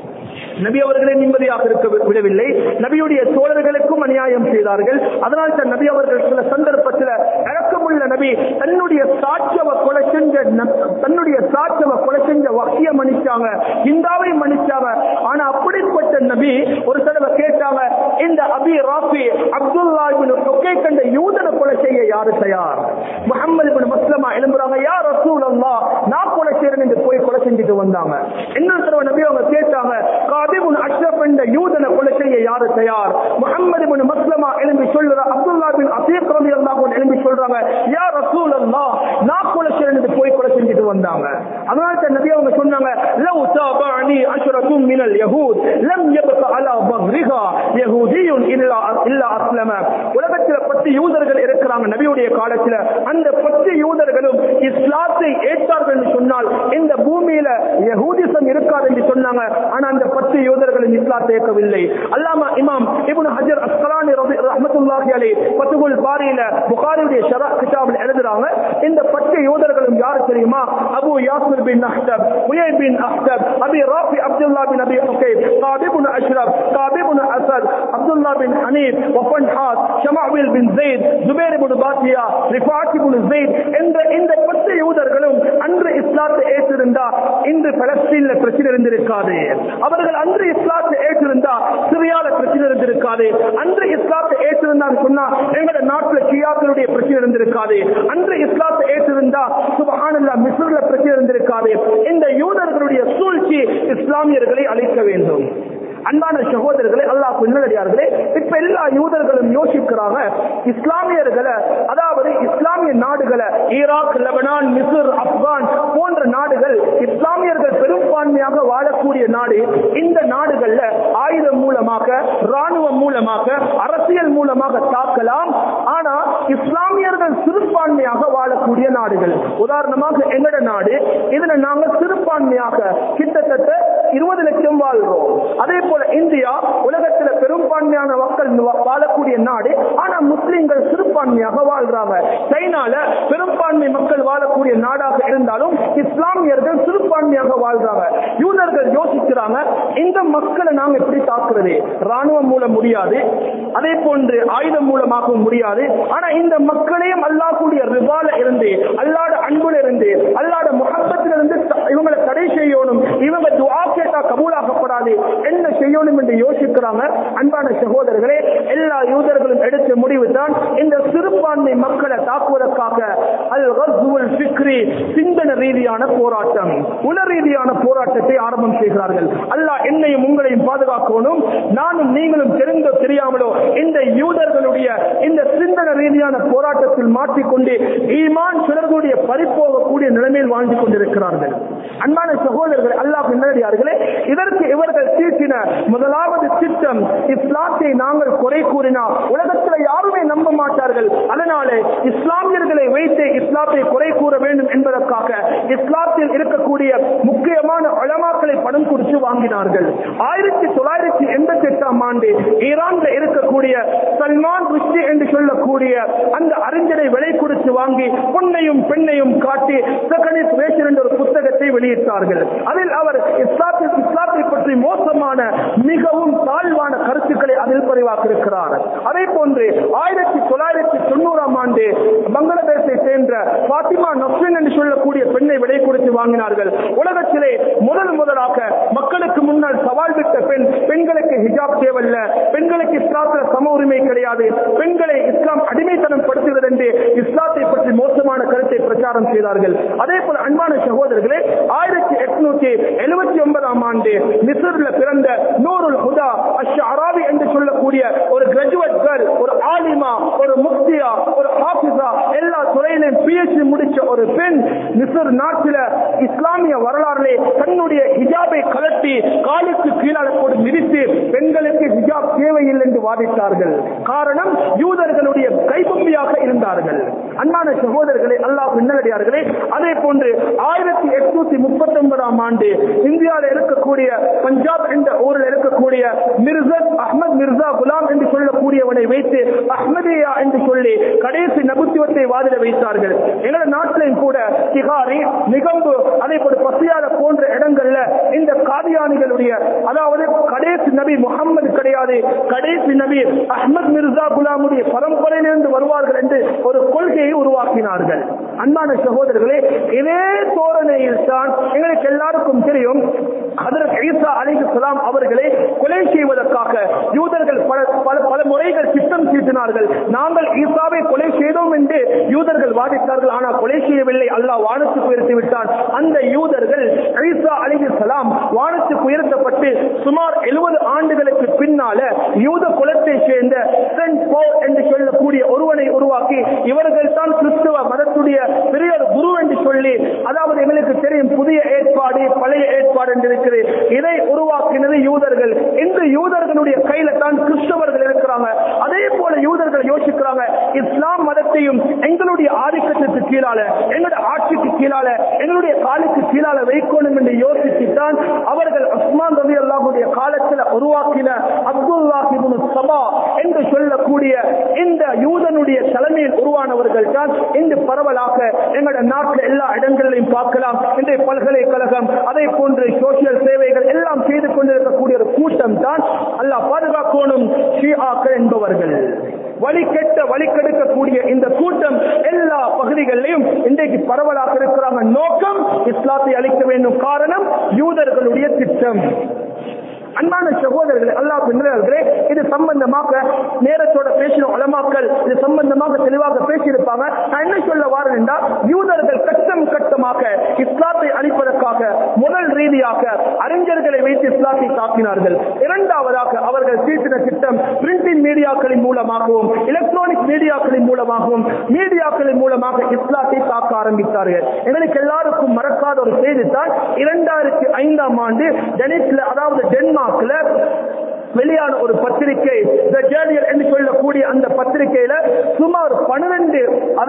நபி அவர்களை நிம்மதியாக இருக்க வி- விடவில்லை நபியுடைய தோழர்களுக்கும் அநியாயம் செய்தார்கள் அதனால் தான் நபி அவர்கள் சில சந்தர்ப்பத்தில் இறக்கமுள்ள நபி தன்னுடைய சாட்சவ கொலை செஞ்ச ந- தன்னுடைய சாட்சவ கொலை செஞ்ச வக்கிய மன்னிச்சாங்க இந்தாவை மன்னிச்சாங்க ஆனா அப்படிப்பட்ட நபி ஒரு தடவை கேட்டாங்க இந்த அபி ராஃபி அப்துல்லா இப்னு ருக்கை கண்ட யூதனை கொலை செய்ய யாரு தயார் முகமது இப்னு மஸ்லமா எழும்புறாங்க யார் ரசூல் அல்லாஹ் நான் கொலை செய்யறேன் என்று போய் கொலை செஞ்சுட்டு வந்தாங்க இன்னொரு தடவை நபி அவங்க கேட்டாங்க காதிபுன் அஷ்ரப் என்ற யூதனை கொலை செய்ய யாரு தயார் முகமது இப்னு மஸ்லமா எழும்பி சொல்லுற அப்துல்லா பின் அசீப் ரலியல்லாஹு அன்ஹு எழும்பி சொல்றாங்க யா ரசூல் அல்லாஹ் நான் கொலை செய்யறேன் என்று போய் கொலை செஞ்சுட்டு வந்தாங்க அதனால தான் நபி அவங்க சொன்னாங்க லவ் தாபஅனி அஷ்ரகும் மினல் யஹூத் லம் யபக அலா பஹ்ரிஹா யஹூதியுன் இல்லா இல்லா அஸ்லம உலகத்தில் பத்து யூதர்கள் இருக்கிறாங்க நபியுடைய காலத்துல அந்த பத்து யூதர்களும் இஸ்லாத்தை ஏற்றார்கள் என்று சொன்னால் இந்த பூமியில யஹூதிசம் இருக்காது என்று சொன்னாங்க ஆனா அந்த பத்து யூதர்களும் இஸ்லாத்தை ஏற்கவில்லை அல்லாமா இமாம் இப்னு ஹஜர் அஸ்கலானி ரபி- ரஹ்மத்துல்லாஹி அலைஹி ஃபத்ஹுல் பாரியில புகாரியுடைய ஷரா கிதாபில் எழுதுறாங்க இந்த பத்து யூதர்களும் யார் தெரியுமா அபு யாசிர் பின் அஹ்தப் உயை bin Akhtab Abi Rafi Abdullah bin Abi ஹுகைப் காபிப் பின் அஷ்ரப் காபிப் bin Asad Abdullah bin Hanif வஃபன் ஹாஸ் ஷமாவில் பின் ஜெயித் ஜுபைர் பின் பாத்தியா ரிஃபாத் பின் ஜெயித் என்ற இந்த பத்து யூதர்களும் அன்று இஸ்லாத்தை ஏற்றிருந்தா இன்று பலஸ்தீன்ல பிரச்சனை இருந்திருக்காது அவர்கள் அன்று இஸ்லாத்தை ஏற்றிருந்தா சிரியால பிரச்சனை இருந்திருக்காது அன்று இஸ்லாத்தை ஏற்றிருந்தான்னு சொன்னா எங்களோட நாட்டுல ஷியாக்களுடைய பிரச்சனை இருந்திருக்காது அன்று இஸ்லாத்தை ஏற்றிருந்தா சுபஹானல்லா மிஸ்ர்ல பிரச்சனை இருந்திருக்காது இந்த யூதர்களுடைய சூழ்ச்சி இஸ்லாமியர்களை அழிக்க வேண்டும் அன்பான சகோதரர்களே அல்லாஹ் பின்னடியார்களே இப்ப எல்லா யூதர்களும் யோசிக்கிறாங்க இஸ்லாமியர்களை அதாவது இஸ்லாமிய நாடுகளை ஈராக் லெபனான் மிஸ்ர் ஆப்கான் போன்ற நாடுகள் இஸ்லாமியர்கள் பெரும்பான்மையாக வாழக்கூடிய நாடு இந்த நாடுகள்ல ஆயுதம் மூலமாக ராணுவம் மூலமாக அரசியல் மூலமாக தாக்கலாம் ஆனா இஸ்லாமியர்கள் சிறுபான்மையாக வாழக்கூடிய நாடுகள் உதாரணமாக எங்கட நாடு இதுல நாங்க சிறுபான்மையாக கிட்டத்தட்ட இருபது லட்சம் வாழ்றோம் அதே போல இந்தியா உலகத்தில் பெரும்பான்மையான மக்கள் வா- வாழக்கூடிய நாடு ஆனா முஸ்லிம்கள் சிறுபான்மையாக வாழ்றாங்க சைனால பெரும்பான்மை மக்கள் வாழக்கூடிய நாடாக இருந்தாலும் இஸ்லாமியர்கள் சிறுபான்மையாக வாழ்றாங்க யூதர்கள் யோசிக்கிறாங்க இந்த மக்களை நாங்க எப்படி தாக்குறது ராணுவம் மூலம் முடியாது அதே போன்று ஆயுதம் மூலமாகவும் முடியாது ஆனா இந்த மக்களையும் அல்லாஹ்வுடைய ரிவால இருந்து அல்லாட அன்புல இருந்து அல்லாட முகப்பத்தில இருந்து த- இவங்களை தடை செய்யணும் இவங்க துஆ கேட்டா கபூலாக்கப்படாது என்ன செய்யணும் என்று யோசிக்கிறாங்க அன்பான சகோதரர்களே எல்லா யூதர்களும் எடுத்த முடிவு தான் இந்த சிறுபான்மை மக்களை தாக்குவதற்காக அல் கஸ்வுல் ஃபிக்ரி சிந்தன ரீதியான போராட்டம் உல ரீதியான போராட்டத்தை ஆரம்பம் செய்கிறார்கள் அல்லாஹ் என்னையும் உங்களையும் பாதுகாக்கணும் நானும் நீங்களும் தெரிந்தோ தெரியாமலோ இந்த யூதர்களுடைய இந்த சிந்தன ரீதியான போராட்டத்தில் மாட்டிக்கொண்டு ஈமான் சிலர்களுடைய பறிப்போகக்கூடிய நிலைமையில் வாழ்ந்து கொண்டிருக்கிறார்கள் அன்பான சகோதரர்கள் அல்லாஹ் நேரடியார்களே இதற்கு இவர்கள் தீட்டின முதலாவது திட்டம் இஸ்லாத்தை நாங்கள் குறை கூறினா உலகத்தில் யாருமே நம்ப மாட்டார்கள் அதனாலே இஸ்லாமியர்களை வைத்து இஸ்லாத்தை குறை கூற வேண்டும் என்பதற்காக இஸ்லாத்தில் இருக்கக்கூடிய முக்கியமான உலமாக்களை பணம் கொடுத்து வாங்கினார்கள் ஆயிரத்தி தொள்ளாயிரத்தி எண்பத்தி எட்டாம் ஆண்டு ஈரான்ல இருக்கக்கூடிய சல்மான் ருஷ்டி என்று சொல்லக்கூடிய அந்த அறிஞரை விலை கொடுத்து வாங்கி பொண்ணையும் பெண்ணையும் காட்டி செகண்ட் வேஷன் என்ற ஒரு புத்தகத்தை வெளியிட்டார்கள் அதில் அவர் இஸ்லாத்தை இஸ்லாத்தை பற்றி மோசமான மிகவும் தாழ்வான கருத்துக்களை அதில் பதிவாக்கியிருக்கிறார் அதே போன்று ஆயிரத்தி தொள்ளாயிரத்தி தொண்ணூறாம் ஆண்டு பங்களாதேஷை சேர்ந்த பாத்திமா நஸ்ரின் என்று சொல்லக்கூடிய பெண்ணை விலை கொடுத்து வாங்கினார்கள் உலகத்திலே முதல் முதலாக மக்களுக்கு முன்னால் சவால் விட்ட பெண் பெண்களுக்கு ஹிஜாப் தேவல்ல பெண்களுக்கு இஸ்லாத்துல சம உரிமை கிடையாது பெண்களை இஸ்லாம் அடிமைத்தனம் படுத்துகிறது என்று இஸ்லாத்தை பற்றி மோசமான கருத்தை பிரச்சாரம் செய்தார்கள் அதே போல அன்பான சகோதரர்களே ஆயிரத்தி எட்நூத்தி எழுபத்தி ஒன்பதாம் ஆண்டு மிஸ்ர்ல பிறந்த நூருல் ஹுதா அஷ்ஷாராவி என்று சொல்லக்கூடிய ஒரு கிராஜுவேட் கேர்ள் ஒரு ஆலிமா ஒரு முக்தியா ஒரு ஹாஃபிஸா எல்லா துறையிலும் பிஎச்டி முடிச்ச ஒரு பெண் மிஸ்ர் நாட்டில இஸ்லாமிய வரலாறுலே தன்னுடைய ஹிஜாபை கலட்டி காலுக்கு கீழால போட்டு மிதித்து பெண்களுக்கு ஹிஜாப் தேவையில்லை என்று வாதிட்டார்கள் காரணம் யூதர்களுடைய கைப்பம்பியாக இருந்தார்கள் அன்பான சகோதரர்களே அல்லாஹ் பின்னலடியார்களே அதே போன்று ஆயிரத்தி எட்நூத்தி முப்பத்தி ஒன்பதாம் ஆண்டு இந்தியாவில் இருக்கக்கூடிய பஞ்சாப் என்ற ஊரில் இருக்கக்கூடிய மிர்சத் அஹ்மத் மிர்சா குலாம் என்று சொல்லக்கூடியவனை வைத்து அஹ்மதியா என்று சொல்லி கடைசி நபுத்துவத்தை வாதிட வைத்தார்கள் எங்களோட நாட்டிலையும் கூட திகாரி நிகம்பு அதே போல பசியார போன்ற இடங்கள்ல இந்த காதியானிகளுடைய அதாவது கடைசி நபி முகம்மது கிடையாது கடைசி நபி அஹ்மத் மிர்சா குலாமுடைய பரம்பரையிலிருந்து வருவார்கள் என்று ஒரு கொள்கையை உருவாக்கினார்கள் அன்பான சகோதரர்களே இதே தோரணையில் தான் எங்களுக்கு எல்லாருக்கும் தெரியும் ஹதரத் ஈசா அலிஹிஸ்லாம் அவர்களை கொலை செய்வதற்காக யூதர்கள் பல பல பல முறைகள் திட்டம் தீட்டினார்கள் நாங்கள் ஈசாவை கொலை செய்தோம் என்று யூதர்கள் வாதித்தார்கள் ஆனால் கொலை செய்யவில்லை அல்லாஹ் வானத்துக்கு உயர்த்தி விட்டான் அந்த யூதர்கள் ஈசா அலிஹிஸ்லாம் வானத்துக்கு உயர்த்தப்பட்டு சுமார் எழுபது ஆண்டுகளுக்கு பின்னால யூத குலத்தை சேர்ந்த சென்ட் பவுல் என்று சொல்லக்கூடிய ஒருவனை உருவாக்கி இவர்கள் தான் கிறிஸ்துவ மதத்துடைய பெரிய ஒரு குரு என்று சொல்லி அதாவது எங்களுக்கு தெரியும் புதிய ஏற்பாடு பழைய ஏற்பாடு என்று இருக்குது இதை உருவாக்கினது யூதர்கள் இந்த யூதர்களுடைய கையில தான் கிறிஸ்தவர்கள் இருக்கிறாங்க அதே போல யூதர்கள் யோசிக்கிறாங்க இஸ்லாம் மதத்தையும் எங்களுடைய ஆதிக்கத்திற்கு கீழால எங்களுடைய ஆட்சிக்கு கீழால எங்களுடைய காலுக்கு கீழால வைக்கணும் என்று யோசித்துத்தான் அவர்கள் உஸ்மான் ரவி அல்லாஹுடைய காலத்தில் உருவாக்கின அப்துல்லாஹ் இப்னு சபா என்று சொல்லக்கூடிய இந்த யூதனுடைய தலைமையில் உருவானவர்கள் தான் இன்று பரவலாக எங்களுடைய நாட்டில் எல்லா இடங்களிலையும் பார்க்கலாம் இன்றைய பல்கலைக்கழகம் அதே போன்று சோசியல் சேவைகள் எல்லாம் செய்து கொண்டிருக்கக்கூடிய ஒரு கூட்டம் தான் அல்லாஹ் பாதுகாக்கணும் ஷியாக்கள் என்பவர்கள் வழி கெட்ட வழி கெடுக்கக்கூடிய இந்த கூட்டம் எல்லா பகுதிகளிலும் இன்றைக்கு பரவலாக இருக்கிறாங்க நோக்கம் இஸ்லாத்தை அளிக்க வேண்டும் காரணம் யூதர்களுடைய திட்டம் அன்பான சகோதரர்களே அல்லாஹ் பின்னர்களே இது சம்பந்தமாக நேரத்தோட பேசின உலமாக்கள் இது சம்பந்தமாக தெளிவாக பேசியிருப்பாங்க நான் என்ன சொல்ல வாரேன் என்றால் யூதர்கள் கட்டம் கட்டமாக இஸ்லாத்தை அளிப்பதற்காக முதல் ரீதியாக அறிஞர்களை வைத்து இஸ்லாத்தை தாக்கினார்கள் இரண்டாவதாக அவர்கள் தீட்டின திட்டம் பிரிண்டிங் மீடியாக்களின் மூலமாகவும் எலக்ட்ரானிக் மீடியாக்களின் மூலமாகவும் மீடியாக்களின் மூலமாக இஸ்லாத்தை தாக்க ஆரம்பித்தார்கள் எங்களுக்கு எல்லாருக்கும் மறக்காத ஒரு செய்தி தான் இரண்டாயிரத்தி ஐந்தாம் ஆண்டு டெனிஸ்ல அதாவது டென்மார்க்ல வெளியான ஒரு பத்திரிகை த ஜேர்னியல் என்று சொல்லக்கூடிய அந்த பத்திரிகையில சுமார் பன்னிரண்டு அதாவது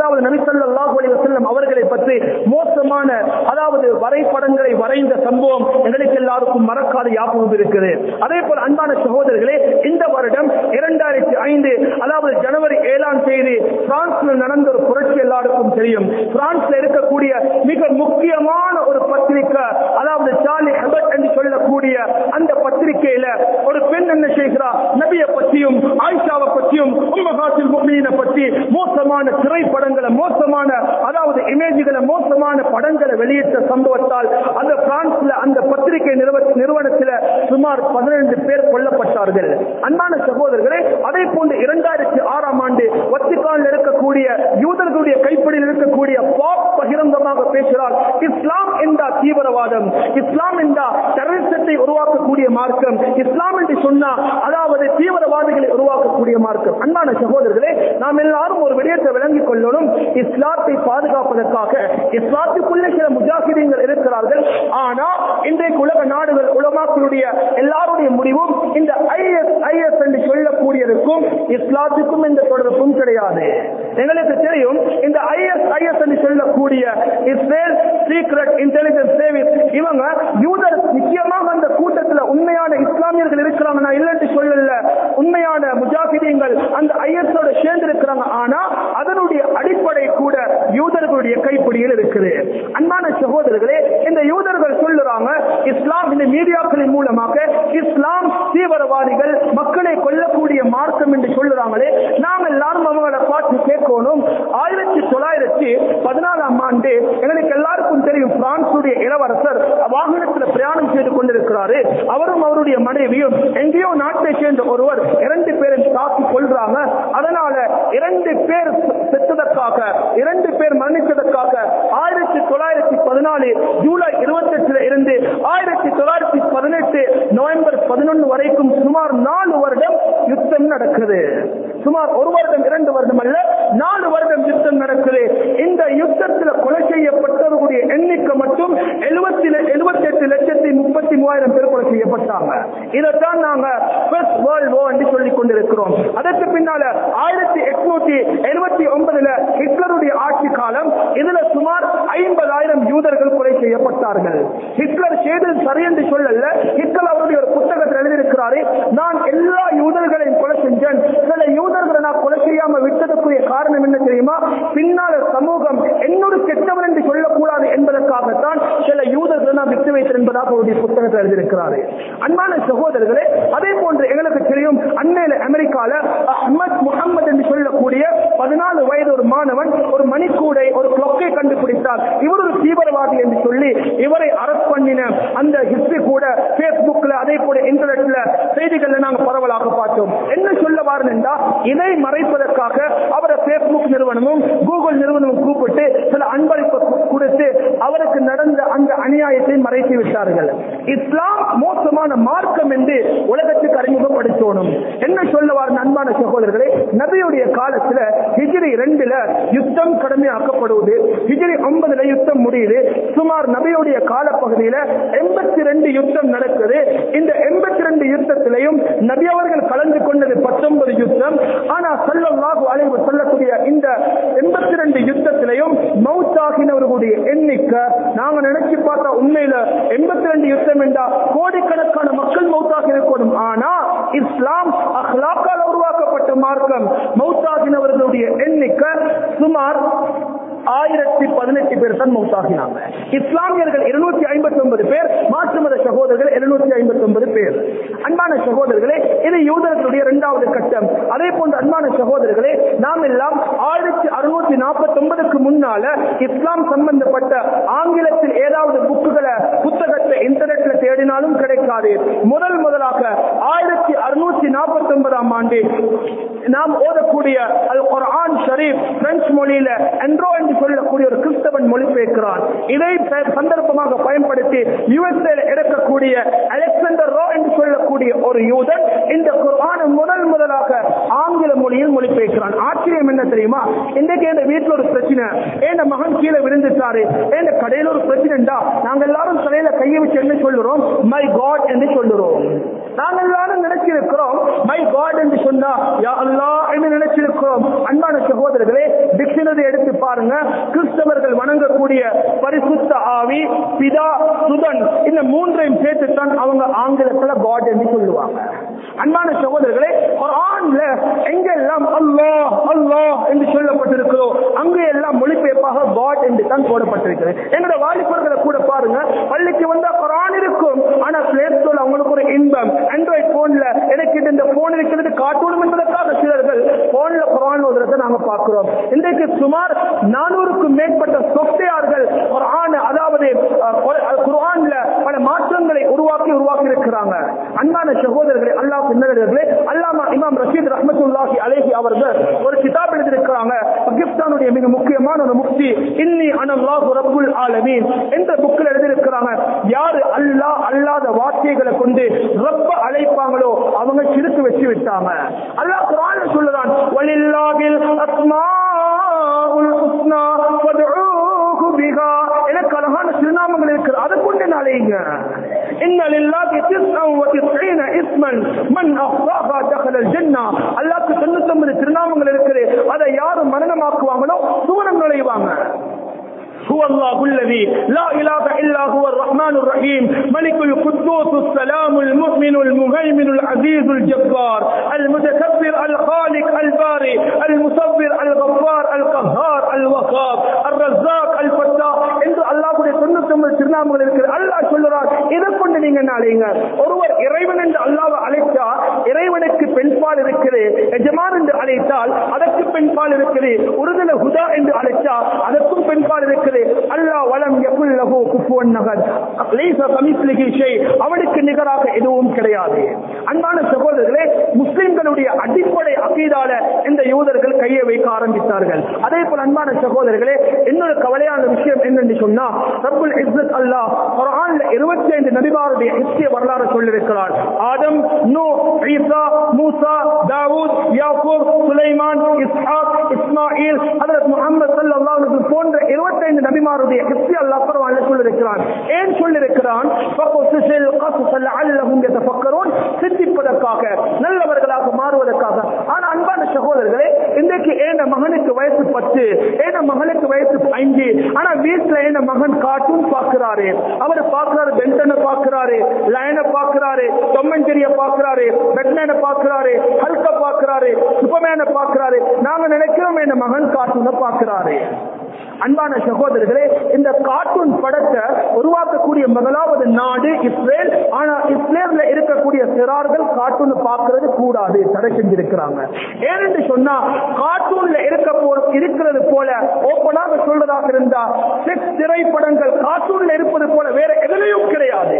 அதாவது நபி ஸல்லல்லாஹு அலைஹி வஸல்லம் அவர்களை பற்றி மோசமான அதாவது வரைபடங்களை வரைந்த சம்பவம் எங்களுக்கு எல்லாருக்கும் மறக்காத ஞாபகம் இருக்குது அதே போல அன்பான சகோதரர்களே இந்த வருடம் இரண்டாயிரத்தி ஐந்து அதாவது ஜனவரி ஏழாம் தேதி பிரான்ஸ்ல நடந்த ஒரு புரட்சி எல்லாருக்கும் தெரியும் பிரான்ஸ்ல இருக்கக்கூடிய மிக முக்கியமான ஒரு பத்திரிக்கை அதாவது சார்லி ஹெபர்ட் என்று சொல்லக்கூடிய அந்த பத்திரிகையில ஒரு பெண் என்ன செய்கிறார் நபியை பற்றியும் ஆயிஷாவை பற்றியும் உம்மகாசில் முக்மீனை பற்றி மோசமான திரைப்படங்களை மோசமான அதாவது இமேஜ்களை மோசமான படங்களை வெளியிட்ட சம்பவத்தால் அந்த பிரான்ஸ்ல அந்த பத்திரிகை நிறுவ- நிறுவனத்தில் சுமார் பதினைந்து பேர் கொல்லப்பட்டார்கள் அன்பான சகோதரர்களே அதே போன்று இரண்டாயிரத்தி ஆறாம் ஆண்டு வத்திக்கானில் இருக்கக்கூடிய யூதர்களுடைய கைப்பிடியில் இருக்கக்கூடிய பாப் பகிரங்கமாக பேசுகிறார் இஸ்லாம் என்றா தீவிரவாதம் இஸ்லாம் என்றா டெரரிசத்தை உருவாக்கக்கூடிய மார்க்கம் இஸ்லாம் என்று சொன்னா அதாவது தீவிரவாதிகளை உருவாக்கக்கூடிய மார்க்கம் அன்பான சகோதரர்களே நாம் எல்லாரும் ஒரு விடயத்தை விளங்கிக் கொள்ளணும் இஸ்லாத்தை பாதுகாப்பதற்காக இஸ்லாத்துக்குள்ளே சில முஜாஹிதீன்கள் இருக்கிறார்கள் ஆனா இன்றைக்கு உலக நாடுகள் உலமாக்களுடைய எல்லாருடைய முடிவும் இந்த ஐஎஸ் ஐஎஸ் என்று சொல்லக்கூடியதற்கும் இஸ்லாத்துக்கும் எந்த தொடர்பும் கிடையாது எங்களுக்கு தெரியும் இந்த ஐஎஸ் ஐஎஸ் என்று சொல்லக்கூடிய இஸ்ரேல் சீக்ரெட் இன்டெலிஜென்ஸ் சர்வீஸ் இவங்க யூதர் நிச்சயமாக அந்த கூட்டத்தில் உண்மையான இஸ்லாமியர்கள் இருக்கிறாங்க நான் இல்லைன்னு சொல்லல உண்மையான முஜாஹிதீன்கள் அந்த ஐஎஸ் ஓட சேர்ந்து இருக்கிறாங்க ஆனா அதனுடைய அடிப்படை கூட யூதர்களுடைய கைப்பிடியில் இருக்குது அன்பான சகோதரர்களே இந்த யூதர்கள் சொல்லுறாங்க இஸ்லாம் இந்த மீடியாக்களின் மூலமாக இஸ்லாம் தீவிரவாதிகள் மக்களை கொல்லக்கூடிய மார்க்கம் என்று சொல்லுறாங்களே நாம் எல்லாரும் அவங்களை பார்த்து கேட்கணும் ஆயிரத்தி தொள்ளாயிரத்தி பதினாலாம் ஆண்டு எங்களுக்கு எல்லாருக்கும் தெரியும் பிரான்சுடைய இளவரசர் வாகனத்தில் பிரயாணம் செய்து கொண்டிருக்கிறாரு அவரும் அவருடைய மனைவியும் எங்கேயோ நாட்டை சேர்ந்த ஒருவர் இரண்டு பேரும் தாக்கி கொள்றாங்க அதனால இரண்டு பேர் செத்ததற்காக இரண்டு பேர் மரணித்ததற்காக ஆயிரத்தி தொள்ளாயிரத்தி பதினாலு ஜூலை இருபத்தி எட்டுல இருந்து ஆயிரத்தி தொள்ளாயிரத்தி பதினெட்டு நவம்பர் பதினொன்று வரைக்கும் சுமார் நாலு வருடம் யுத்தம் நடக்குது சுமார் ஒரு வருடம் இரண்டு வருடம் அல்ல நாலு வருடம் யுத்தம் நடக்குது இந்த யுத்தத்தில் கொலை செய்யப்பட்டவர்களுடைய எண்ணிக்கை மட்டும் எழுபத்தி எழுபத்தி எட்டு லட்சத்தி முப்பத்தி மூவாயிரம் பேர் கொலை செய்யப்பட்டாங்க இதைத்தான் நாங்க ஃபர்ஸ்ட் வேர்ல்ட் வார் என்று சொல்லிக் கொண்டிருக்கிறோம் அதற்கு பின்னால ஆயிரத்தி எட்நூத்தி எழுபத்தி ஒன்பதுல ஹிட்லருடைய ஆட்சி காலம் இதுல சுமார் ஐம்பதாயிரம் யூதர்கள் கொலை செய்யப்பட்டார்கள் ஹிட்லர் செய்தது சரி என்று சொல்லல ஹிட்லர் அவருடைய ஒரு புத்தகத்தில் எழுதியிருக்கிறாரு நான் எல்லா யூதர்களையும் கொலை செஞ்சேன் சில யூதர்களை நான் கொலை செய்யாம விட்டதற்குரிய காரணம் என்ன தெரியுமா பின்னால சமூகம் என்னோட கெட்டவன் என்று சொல்லக்கூடாது என்பதற்காகத்தான் சில யூதர்களை நான் விட்டு வைத்தேன் என்பதாக அவருடைய புத்தகத்தில் எழுதியிருக்கிறாரு அன்பான சகோதரர்களே அதே போன்று எங்களுக்கு தெரியும் அண்மையில அமெரிக்கால அஹ்மத் முகமது என்று சொல்லக்கூடிய பதினாலு வயது ஒரு மாணவன் ஒரு மணிக்கூடை ஒரு கிளொக்கை கண்டுபிடித்தார் இவர் ஒரு தீவிரவாதி என்று சொல்லி இவரை அரெஸ்ட் பண்ணின அந்த ஹிஸ்டரி கூட பேஸ்புக்ல அதே போல இன்டர்நெட்ல செய்திகள்ல நாங்க பரவலாக பார்த்தோம் என்ன சொல்ல வாருன்னா இதை மறைப்பதற்காக அவரை பேஸ்புக் நிறுவனமும் கூகுள் நிறுவனமும் கூப்பிட்டு சில அன்பளிப்பு கு- கொடுத்து அவருக்கு நடந்த அந்த அநியாயத்தை மறைத்து விட்டார்கள் இஸ்லாம் மோசமான மார்க்கம் என்று உலகத்துக்கு அறிமுகப்படுத்தணும் என்ன சொல்ல வாரு அன்பான சகோதரர்களே நபியுடைய காலத்துல ஹிஜ்ரி ரெண்டுல யுத்தம் கடமையாக்கப்படுவது ஹிஜ்ரி ஒன்பதுல யுத்தம் முடியுது சுமார் நபியுடைய காலப்பகுதியில எண்பத்தி ரெண்டு யுத்தம் நடக்குது இந்த எண்பத்தி ரெண்டு யுத்தத்திலையும் நபி அவர்கள் கலந்து கொண்டது பத்தொன்பது யுத்தம் ஆனா சல்லல்லாஹு அலைஹி சொல்லக்கூடிய இந்த எண்பத்தி ரெண்டு யுத்தத்திலையும் மௌத்தாகினவர்களுடைய எண்ணிக்கை நாங்க நினைச்சு பார்த்தா உண்மையில எண்பத்தி ரெண்டு யுத்தம் என்றா கோடிக்கணக்கான மக்கள் மௌத்தாகி இருக்கணும் ஆனா இஸ்லாம் அஹ்லாக்கால் உருவாக்கப்பட்ட மார்க்கம் மௌத்தாகினவர்களுடைய எண்ணிக்கை சுமார் ஆயிரத்தி பதினெட்டு பேர் தான் மௌத்தாகினாங்க இஸ்லாமியர்கள் இருநூத்தி ஐம்பத்தி ஒன்பது பேர் மாற்று மத சகோதரர்கள் இருநூத்தி ஐம்பத்தி ஒன்பது பேர் அன்பான சகோதரர்களே இது யூதர்களுடைய இரண்டாவது கட்டம் அதே போன்று அன்பான சகோதரர்களே நாம் எல்லாம் ஆயிரத்தி அறுநூத்தி நாற்பத்தி ஒன்பதுக்கு முன்னால இஸ்லாம் சம்பந்தப்பட்ட ஆங்கிலத்தில் ஏதாவது புக்குகளை புத்தகத்தை இன்டர்நெட்ல தேடினாலும் கிடைக்காது முதல் முதலாக ஆயிரத்தி அறுநூத்தி நாற்பத்தி ஒன்பதாம் ஆண்டு நாம் ஓதக்கூடிய அல் குர்ஆன் ஷரீப் பிரெஞ்சு மொழியில என்ரோ என்று சொல்லக்கூடிய ஒரு கிறிஸ்தவன் மொழிபெயர்க்கிறான் இதை ப- சந்தர்ப்பமாக பயன்படுத்தி யுஎஸ்ஏ எடுக்கக்கூடிய அலெக்சாண்டர் ரோ என்று சொல்லக்கூடிய ஒரு யூதன் இந்த குர்ஆனை முதல் முதலாக ஆங்கில மொழியில் மொழிபெயர்க்கிறான் ஆச்சரியம் என்ன தெரியுமா இன்றைக்கு என் வீட்டுல ஒரு பிரச்சனை என் மகன் கீழே விழுந்துட்டாரு என் கடையில ஒரு பிரச்சனைடா நாங்க எல்லாரும் தலையில கையை வச்சு என்ன சொல்லுறோம் மை காட் என்று சொல்லுறோம் நாங்க எல்லாரும் நினைச்சிருக்கிறோம் நினைச்சிருக்கிறோம் மை காட் என்று சொன்னா யா அல்லாஹ் என்று நினைச்சிருக்கிறோம் அன்பான சகோதரர்களே டிக்ஷனரி எடுத்து பாருங்க கிறிஸ்தவர்கள் வணங்கக்கூடிய பரிசுத்த ஆவி பிதா சுதன் இந்த மூன்றையும் சேர்த்துத்தான் அவங்க ஆங்கிலத்துல காட் என்று சொல்லுவாங்க அன்பான சகோதரர்களே குர்ஆன்ல எங்கெல்லாம் அல்லாஹ் அல்லாஹ் என்று சொல்லப்பட்டிருக்கிறோ அங்கே எல்லாம் மொழிபெயர்ப்பாக காட் என்று தான் போடப்பட்டிருக்கிறது எங்களோட வாலிபர்களை கூட பாருங்க பள்ளிக்கு வந்தா குரான் இருக்கும் ஆனா பிளே ஸ்டோர்ல அவங்களுக்கு ஒரு இன்பம் ஆண்ட்ராய்ட் போன்ல எனக்கு இது இந்த போன் இருக்கிறது காட்டணும் என்பதற்காக சிலர்கள் போன்ல குரான் ஓதுறதை நாங்க பார்க்கிறோம் இன்றைக்கு சுமார் நானூறுக்கும் மேற்பட்ட சொஃப்ட்வேர்கள் குரான் அதாவது அஹ், குர்ஆன்ல பல மாற்றங்களை உருவாக்கி உருவாக்கி இருக்கிறாங்க அன்பான சகோதரர்களே அல்லாஹ் பின்னர்களே அல்லாமா இமாம் ரஷீத் ரஹ்மத்துல்லாஹி அலைஹி அவர்கள் ஒரு கிதாப் எழுதியிருக்கிறாங்க பாகிஸ்தானுடைய மிக முக்கியமான ஒரு முக்தி இன்னி அனல்லாஹு ரப்புல் ஆலமீன் என்ற புக்கில் எழுதியிருக்கிறாங்க யாரு அல்லாஹ் அல்லாத வார்த்தைகளை கொண்டு ரப்ப அழைப்பாங்களோ அவங்க சிறுக்கு வச்சு விட்டாங்க அல்லாஹ் குர்ஆன்ல சொல்லுறான் வலில்லாஹில் அஸ்மாஉல் ஹுஸ்னா ஃபதுஊஹு பிஹா எனக்கு அழகான திருநாமங்கள் இருக்கு அதை கொண்டு நாளைங்க இன்ன லில்லாஹி திஸ்அன் வ திஸ்ஈன இஸ்மன் மன் அஹ்சாஹா தഖல ஜன்னா அல்லாஹ்க்கு 99 திருநாமங்கள் இருக்குது அதை யார் மனனமாக்குவாங்களோ சுவனம் நுழைவாங்க هو الله الذي لا إله إلا هو الرحمن الرحيم ملك القدوس السلام المؤمن المهيمن العزيز الجبار المتكبر الخالق الباري المصور الغفار القهار الوهاب الرزاق الفتاح என்று அல்லாஹ்வுடைய தொண்ணூத்தி ஒன்பது திருநாமங்கள் இருக்கிறது அல்லாஹ் சொல்லுறார் இதை கொண்டு நீங்க நாளைங்க ஒருவர் இறைவன் என்று அல்லாஹ் அழைத்தா இறைவனுக்கு பெண்பால் இருக்குது எஜமான் என்று அழைத்தால் அதற்கு பெண்பால் இருக்குது உறுதல ஹுதா என்று அழைத்தா அதற்கும் பெண்பால் இருக்குது அல்லாஹ் வலம் யகுல் லஹு குஃபுவன் நகர் லைஸ கமிஸ்லிஹி ஷை அவனுக்கு நிகராக எதுவும் கிடையாது அன்பான சகோதரர்களே முஸ்லிம்களுடைய அடிப்படை அகீதால இந்த யூதர்கள் கையை வைக்க ஆரம்பித்தார்கள் அதே போல அன்பான சகோதரர்களே இன்னொரு கவலையான விஷயம் என்னன்னு சொன்னா ரப்புல் இஸ்ஸத் அல்லாஹ் குர்ஆன்ல 25 நபிமாருடைய ஹிஸ்டரிய வரலாறு சொல்லியிருக்கிறார் ஆதம் நூ ஈசா மூசா தாவூத் யாக்கூப் சுலைமான் இஸ்ஹாக் இஸ்மாயில் ஹஜரத் முஹம்மது ஸல்லல்லாஹு அலைஹி வஸல்லம் போன்ற 25 நபிமாருடைய ஹிஸ்டரி அல்லாஹ் குர்ஆன்ல சொல்லியிருக்கிறான் ஏன் சொல்லியிருக்கிறான் ஃபகுசில் கஸ்ஸ லஅல்லஹும் யதஃபக்கரூன் சிந்திப்பதற்காக நல்லவர்களாக மாறுவதற்காக ஆனா அன்பான சகோதரர்களே இன்றைக்கு ஏன மகனுக்கு வயசு பத்து ஏன மகளுக்கு வயசு ஐந்து ஆனா வீட்டுல என்ன மகன் கார்ட்டூன் பார்க்கிறாரு அவர் பார்க்கிறாரு பென்டனை பார்க்கிறாரு லயனை பார்க்கிறாரு தொம்மஞ்செரிய பார்க்கிறாரு பெட்மேனை பார்க்கிறாரு ஹல்க பார்க்கிறாரு சுப்பமேனை பார்க்கிறாரு நாங்க நினைக்கிறோம் என்ன மகன் கார்ட்டூனை பார்க்கிறாரு அன்பான சகோதரர்களே இந்த கார்ட்டூன் படத்தை உருவாக்கக்கூடிய முதலாவது நாடு இஸ்ரேல் ஆனா இஸ்ரேல்ல இருக்கக்கூடிய சிறார்கள் கார்ட்டூன் பார்க்கிறது கூடாது தடை செஞ்சிருக்கிறாங்க ஏனென்று சொன்னா கார்ட்டூன்ல இருக்க போ இருக்கிறது போல ஓப்பனாக சொல்றதாக இருந்தா செக்ஸ் திரைப்படங்கள் கார்ட்டூன்ல இருப்பது போல வேற எதுலையும் கிடையாது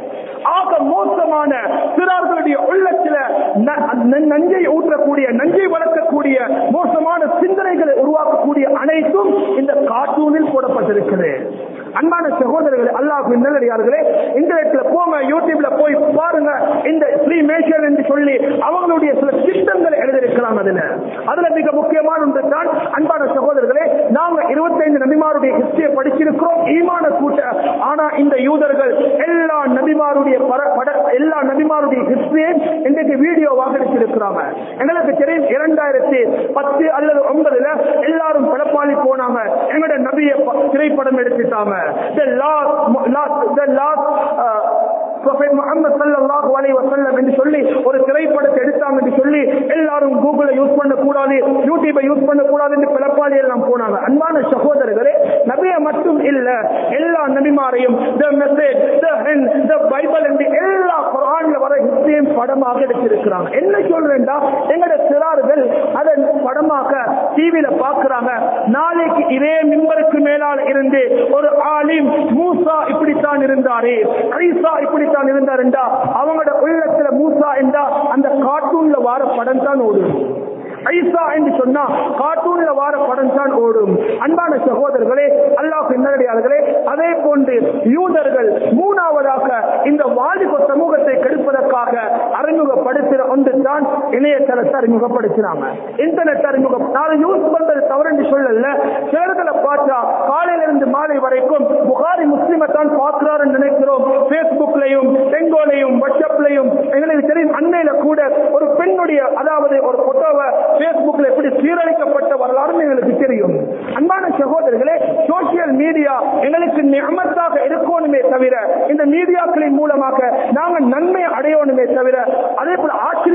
ஆக மோசமான சிறார்களுடைய உள்ளத்துல ந- ந- நஞ்சை ஊற்றக்கூடிய நஞ்சை வளர்க்கக்கூடிய மோசமான சிந்தனைகளை உருவாக்கக்கூடிய அனைத்தும் இந்த கார்ட்டூனில் போடப்பட்டிருக்கிறது அன்பான சகோதரர்களே அல்லாஹ் நல்லடியார்களே இன்டர்நெட்ல போங்க யூடியூப்ல போய் பாருங்க இந்த ஸ்ரீ மேஷர் என்று சொல்லி அவங்களுடைய சில திட்டங்களை எழுதியிருக்கிறாங்க அதுல அதுல மிக முக்கியமான ஒன்று தான் அன்பான சகோதரர்களே நாங்க 25 நபிமாருடைய ஹிஸ்டரியை படிச்சிருக்கிறோம் ஈமான கூட்ட ஆனா இந்த யூதர்கள் எல்லா நபிமாருடைய பர- பட- எல்லா நபிமாருடைய ஹிஸ்டரியை இன்றைக்கு வீடியோவாக எடுத்திருக்கிறாங்க எங்களுக்கு தெரியும் இரண்டாயிரத்தி பத்து அல்லது ஒன்பதுல எல்லாரும் படப்பாளி போனாங்க எங்களோட நபிய ப- திரைப்படம் எடுத்துட்டாங்க The last, last, the last, uh, Prophet Muhammad sallallahu alaihi wasallam என்று சொல்லி ஒரு திரைப்படத்தை எடுத்தாங்க என்று சொல்லி எல்லாரும் கூகுள யூஸ் பண்ண கூடாது யூடியூபை யூஸ் பண்ண கூடாது என்று பிளப்பாளி எல்லாம் போனாங்க அன்பான சகோதரர்களே நபிய மட்டும் இல்ல எல்லா நபிமாரையும் the message the hint the bible என்று எல்லா குர்ஆன்ல வர ஹிஸ்டரியும் படமாக எடுத்திருக்கிறாங்க என்ன சொல்றேன்டா எங்களோட சிறார்கள் அதை படமாக டிவியில பாக்குறாங்க நாளைக்கு இதே மிம்பருக்கு மேலால் இருந்து ஒரு ஆலிம் மூசா இப்படித்தான் இருந்தாரே ஐசா இப்படித்தான் இருந்தார் என்றா அவங்களோட உள்ளத்துல மூசா என்றா அந்த கார்ட்டூன்ல வார படம் தான் ஓடும் ஐசா என்று சொன்னா கார்ட்டூன்ல வார படம் தான் ஓடும் அன்பான சகோதரர்களே அல்லாஹ் நல்லடியார்களே அதே போன்று யூதர்கள் மூணாவதாக இந்த வாலிப சமூகத்தை கெடுப்பதற்காக அறிமுகப்படுத்துகிற ஒன்று தான் இணையதளத்தை அறிமுகப்படுத்தினாங்க இன்டர்நெட் அறிமுகம் நான் யூஸ் பண்றது தவறு என்று சொல்லல சிலர்களை பார்த்தா காலையில இருந்து மாலை வரைக்கும் புகாரி முஸ்லிமை தான் பார்க்கிறாருன்னு நினைக்கிறோம் பேஸ்புக்லையும் செங்கோலையும் வாட்ஸ்அப்லையும் எங்களுக்கு தெரியும் அன்னையில கூட ஒரு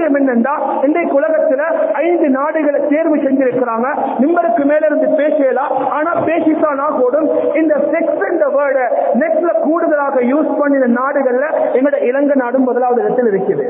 விஷயம் என்னன்னா இன்றைக்கு உலகத்துல ஐந்து நாடுகளை தேர்வு செஞ்சிருக்கிறாங்க நிம்பருக்கு மேல இருந்து பேசலாம் ஆனா பேசித்தானா கூடும் இந்த செக்ஸ் என்ற வேர்டை நெட்ல கூடுதலாக யூஸ் பண்ணின நாடுகள்ல எங்களோட இலங்கை நாடும் முதலாவது இடத்தில் இருக்குது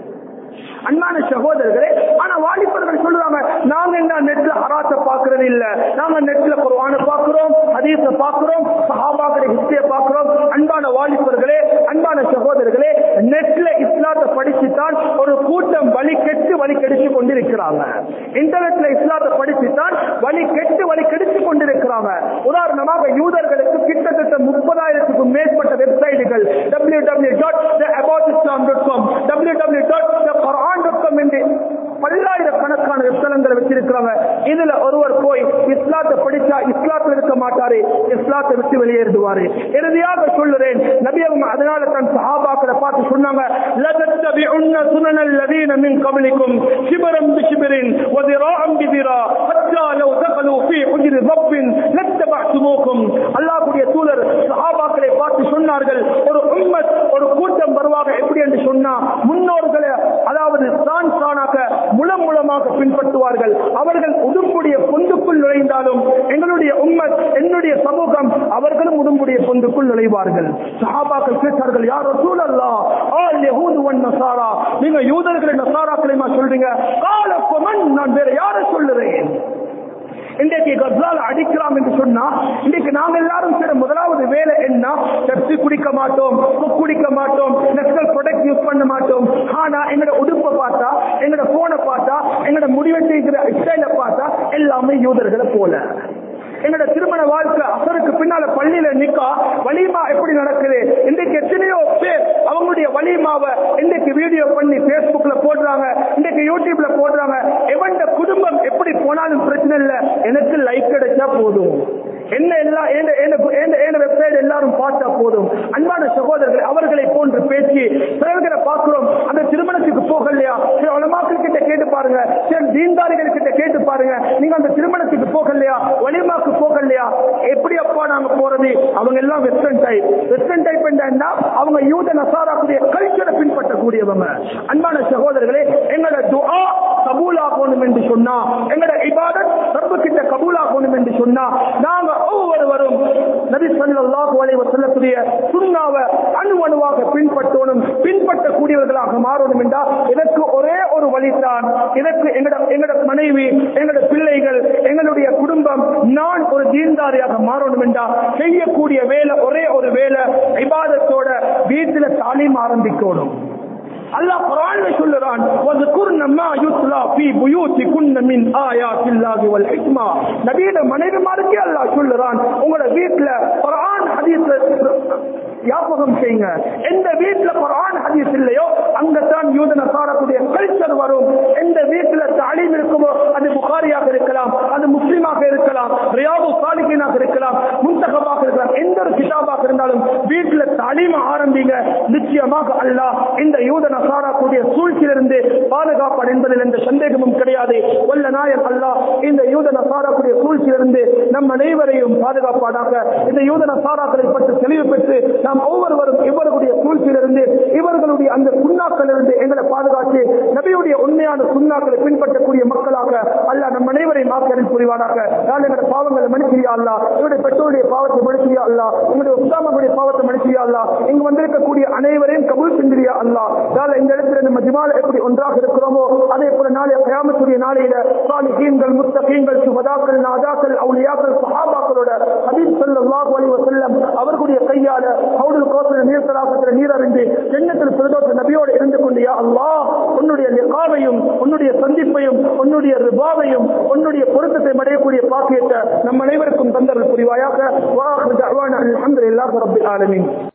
அன்பான சகோதரர்களே ஆனா வாலிபர்கள் சொல்லுவாங்க நாங்க என்ன நெட்ல ஹராத்த பாக்குறது இல்ல நாங்க நெட்ல குர்ஆன பாக்குறோம் ஹதீஸ பாக்குறோம் சஹாபாக்களுடைய ஹிஸ்டரிய பாக்குறோம் அன்பான வாலிபர்களே அன்பான சகோதரர்களே நெட்ல இஸ்லாத்தை படிச்சுத்தான் ஒரு கூட்டம் வழி கெட்டு வழி கெடுத்து கொண்டிருக்கிறாங்க இன்டர்நெட்ல இஸ்லாத்தை படிச்சுத்தான் வழி கெட்டு வழி கெடுத்து கொண்டிருக்கிறாங்க உதாரணமாக யூதர்களுக்கு கிட்டத்தட்ட முப்பதாயிரத்துக்கும் மேற்பட்ட வெப்சைட்டுகள் W W dot about Islam dot com W W dot Quran dot com என்று பல்லாயிரக்கணக்கான வெப்தலங்களை வச்சிருக்கிறாங்க இதுல ஒருவர் போய் இஸ்லாத்தை படிச்சா இஸ்லாத்தில் இருக்க மாட்டாரு இஸ்லாத்தை விட்டு வெளியேறுவாரு இறுதியாக சொல்லுறேன் நபி அவங்க அதனால தன் சஹாபாக்களை பார்த்து சொன்னாங்க லதத்தபிஉன்ன சுனனல் லதீன மின் கபலிக்கும் சிபரம் பிசிபரின் வதிராஅம் பிதிரா ஹத்தா லவ் தகலு ஃபீ ஹுஜ்ரி ரப்பின் லத்தபஅதுமூக்கும் அல்லாஹ்வுடைய தூதர் சஹாபாக்களை பார்த்து சொன்னார்கள் ஒரு உம்மத் ஒரு கூட்டம் வருவாங்க எப்படி என்று சொன்னா முன்னோர்களை அதாவது தான் தானாக முலம் மூலமாக பின்பற்றுவார்கள் அவர்கள் உடும்புடைய பொந்துக்குள் நுழைந்தாலும் எங்களுடைய உம்மத் என்னுடைய சமூகம் அவர்களும் உடும்புடைய பொந்துக்குள் நுழைவார்கள் சஹாபாக்கள் கேட்டார்கள் யாரோ சூழல்லா ஆல் யஹூது வன் நசாரா நீங்க யூதர்களை நசாராக்களை சொல்றீங்க காலப்பமன் நான் வேற யாரை சொல்லுறேன் இன்றைக்கு கப்லால் அடிக்கலாம் என்று சொன்னா இன்றைக்கு நாங்க எல்லாரும் சரி முதலாவது வேலை என்ன பெப்சி குடிக்க மாட்டோம் coke குடிக்க மாட்டோம் நெக்ஸ்டல் ப்ராடக்ட் யூஸ் பண்ண மாட்டோம் ஆனா எங்களோட உடுப்பை பார்த்தா எங்களோட போனை பார்த்தா எங்களோட முடிவெட்டிக்கிற ஸ்டைல பார்த்தா எல்லாமே யூதர்களை போல எங்களோட திருமண வாழ்க்கை அசருக்கு பின்னால பள்ளியில நிக்கா வலிமா எப்படி நடக்குது இன்றைக்கு எத்தனையோ பேர் அவங்களுடைய வலிமாவை இன்றைக்கு வீடியோ பண்ணி பேஸ்புக்ல போடுறாங்க இன்றைக்கு யூடியூப்ல போடுறாங்க எவன் குடும்பம் எப்படி போனாலும் பிரச்சனை இல்லை எனக்கு லைக் கிடைச்சா போதும் என்ன எல்லாம் வெப்சைட் எல்லாரும் பார்த்தா போதும் அன்பான சகோதரர்கள் அவர்களை போன்று பேசி பிறர்களை பார்க்கிறோம் அந்த திருமணத்துக்கு போகலையா சில உலமாக்கள் கிட்ட கேட்டு பாருங்க சில தீன்தாரிகள் கிட்ட கேட்டு பாருங்க நீங்க அந்த திருமணத்துக்கு போகலையா வலிமாக்கு போகலையா எப்படி அப்பா நாங்க போறது அவங்க எல்லாம் வெஸ்டர்ன் டைப் வெஸ்டர்ன் டைப் என்னன்னா அவங்க யூத நசாராக்குடைய கல்ச்சரை பின்பற்றக்கூடியவங்க அன்பான சகோதரர்களே எங்களோட துஆ கபூலாகணும் என்று சொன்னா எங்களோட இபாதத் ரப்பு கிட்ட கபூலாகணும் என்று சொன்னா நாங்க ஒவ்வொருவரும் நபி ஸல்லல்லாஹு அலைஹி வஸல்லத்துடைய சுன்னாவை அணு அணுவாக பின்பற்றணும் பின்பற்றக்கூடியவர்களாக மாறணும் என்றா இதற்கு ஒரே ஒரு வழிதான் இதற்கு எங்கட எங்கட மனைவி எங்கட பிள்ளைகள் எங்களுடைய குடும்பம் நான் ஒரு தீன்தாரியாக மாறணும் என்றா செய்யக்கூடிய வேலை ஒரே ஒரு வேலை இபாதத்தோட வீட்டுல தாலீம் ஆரம்பிக்கணும் அல்லாஹ் குர்ஆன்ல சொல்லுறான் வذكرن ما يتلى في بيوتكن من آيات الله والحكمة நபியோட மனைவிமாருக்கு அல்லாஹ் சொல்லுறான் உங்களோட வீட்ல குர்ஆன் ஹதீஸ் ஞாபகம் செய்யுங்க எந்த வீட்ல குர்ஆன் ஹதீஸ் இல்லையோ அங்கதான் யூத நசாரத்துடைய கல்ச்சர் வரும் எந்த வீட்ல தாலீம் இருக்குமோ அது புகாரியாக இருக்கலாம் அது முஸ்லிமாக இருக்கலாம் ரியாது சாலிகினாக இருக்கலாம் முன்தகமாக இருக்கலாம் எந்த ஒரு கிதாபாக இருந்தாலும் வீட்டுல தாலீம் ஆரம்பிங்க நிச்சயமாக அல்லாஹ் இந்த யூத நசாராக்குடைய சூழ்ச்சியிலிருந்து பாதுகாப்பான் என்பதில் எந்த சந்தேகமும் கிடையாது வல்ல நாயன் அல்லாஹ் இந்த யூத நசாராக்குடைய சூழ்ச்சியிலிருந்து நம் அனைவரையும் பாதுகாப்பானாக இந்த யூத நசாராக்களை பற்றி தெளிவு பெற்று நாம் ஒவ்வொருவரும் இவர்களுடைய சூழ்ச்சியிலிருந்து இவர்களுடைய அந்த சுண்ணாக்களிலிருந்து எங்களை பாதுகாத்து நபியுடைய உண்மையான சுண்ணாக்களை பின்பற்றக்கூடிய மக்களாக அல்லாஹ் நம் அனைவரையும் ஆக்கரில் புரிவானாக நான் எங்களுடைய பாவங்களை மன்னிச்சியா அல்லா என்னுடைய பெற்றோருடைய பாவத்தை மன்னிச்சியா அல்லா உங்களுடைய உத்தாமங்களுடைய பாவத்தை மன்னிச்சியா அல்லா இங்கு வந்திருக்கக்கூடிய அனைவரையும் கபூல் செஞ்சிரியா அல்லா நாளை இந்த இடத்துல நம்ம ஜிமால எப்படி ஒன்றாக இருக்கிறோமோ அதே போல நாளை கயாமத்துடைய நாளையில சாலிஹீன்கள் முத்தகீன்கள் சுபதாக்கள் நாதாக்கள் அவுலியாக்கள் சஹாபாக்களோட ஹபீப் ஸல்லல்லாஹு அலைஹி வஸல்லம் அவர்களுடைய கையால ஹவுதுல் கௌசர் நீர் தராசத்துல நீர் அறிந்து ஜன்னத்தில் பிரதோஷ நபியோடு இருந்து கொண்டு யா அல்லாஹ் உன்னுடைய லிகாவையும் உன்னுடைய சந்திப்பையும் உன்னுடைய ரிபாவையும் உன்னுடைய பொருத்தத்தை அடையக்கூடிய பாக்கியத்தை நம் அனைவருக்கும் தந்தர்கள் புரிவாயாக வாஹ் தஅவானா அல்ஹம்துலில்லாஹி ரப்பில் ஆலமீன்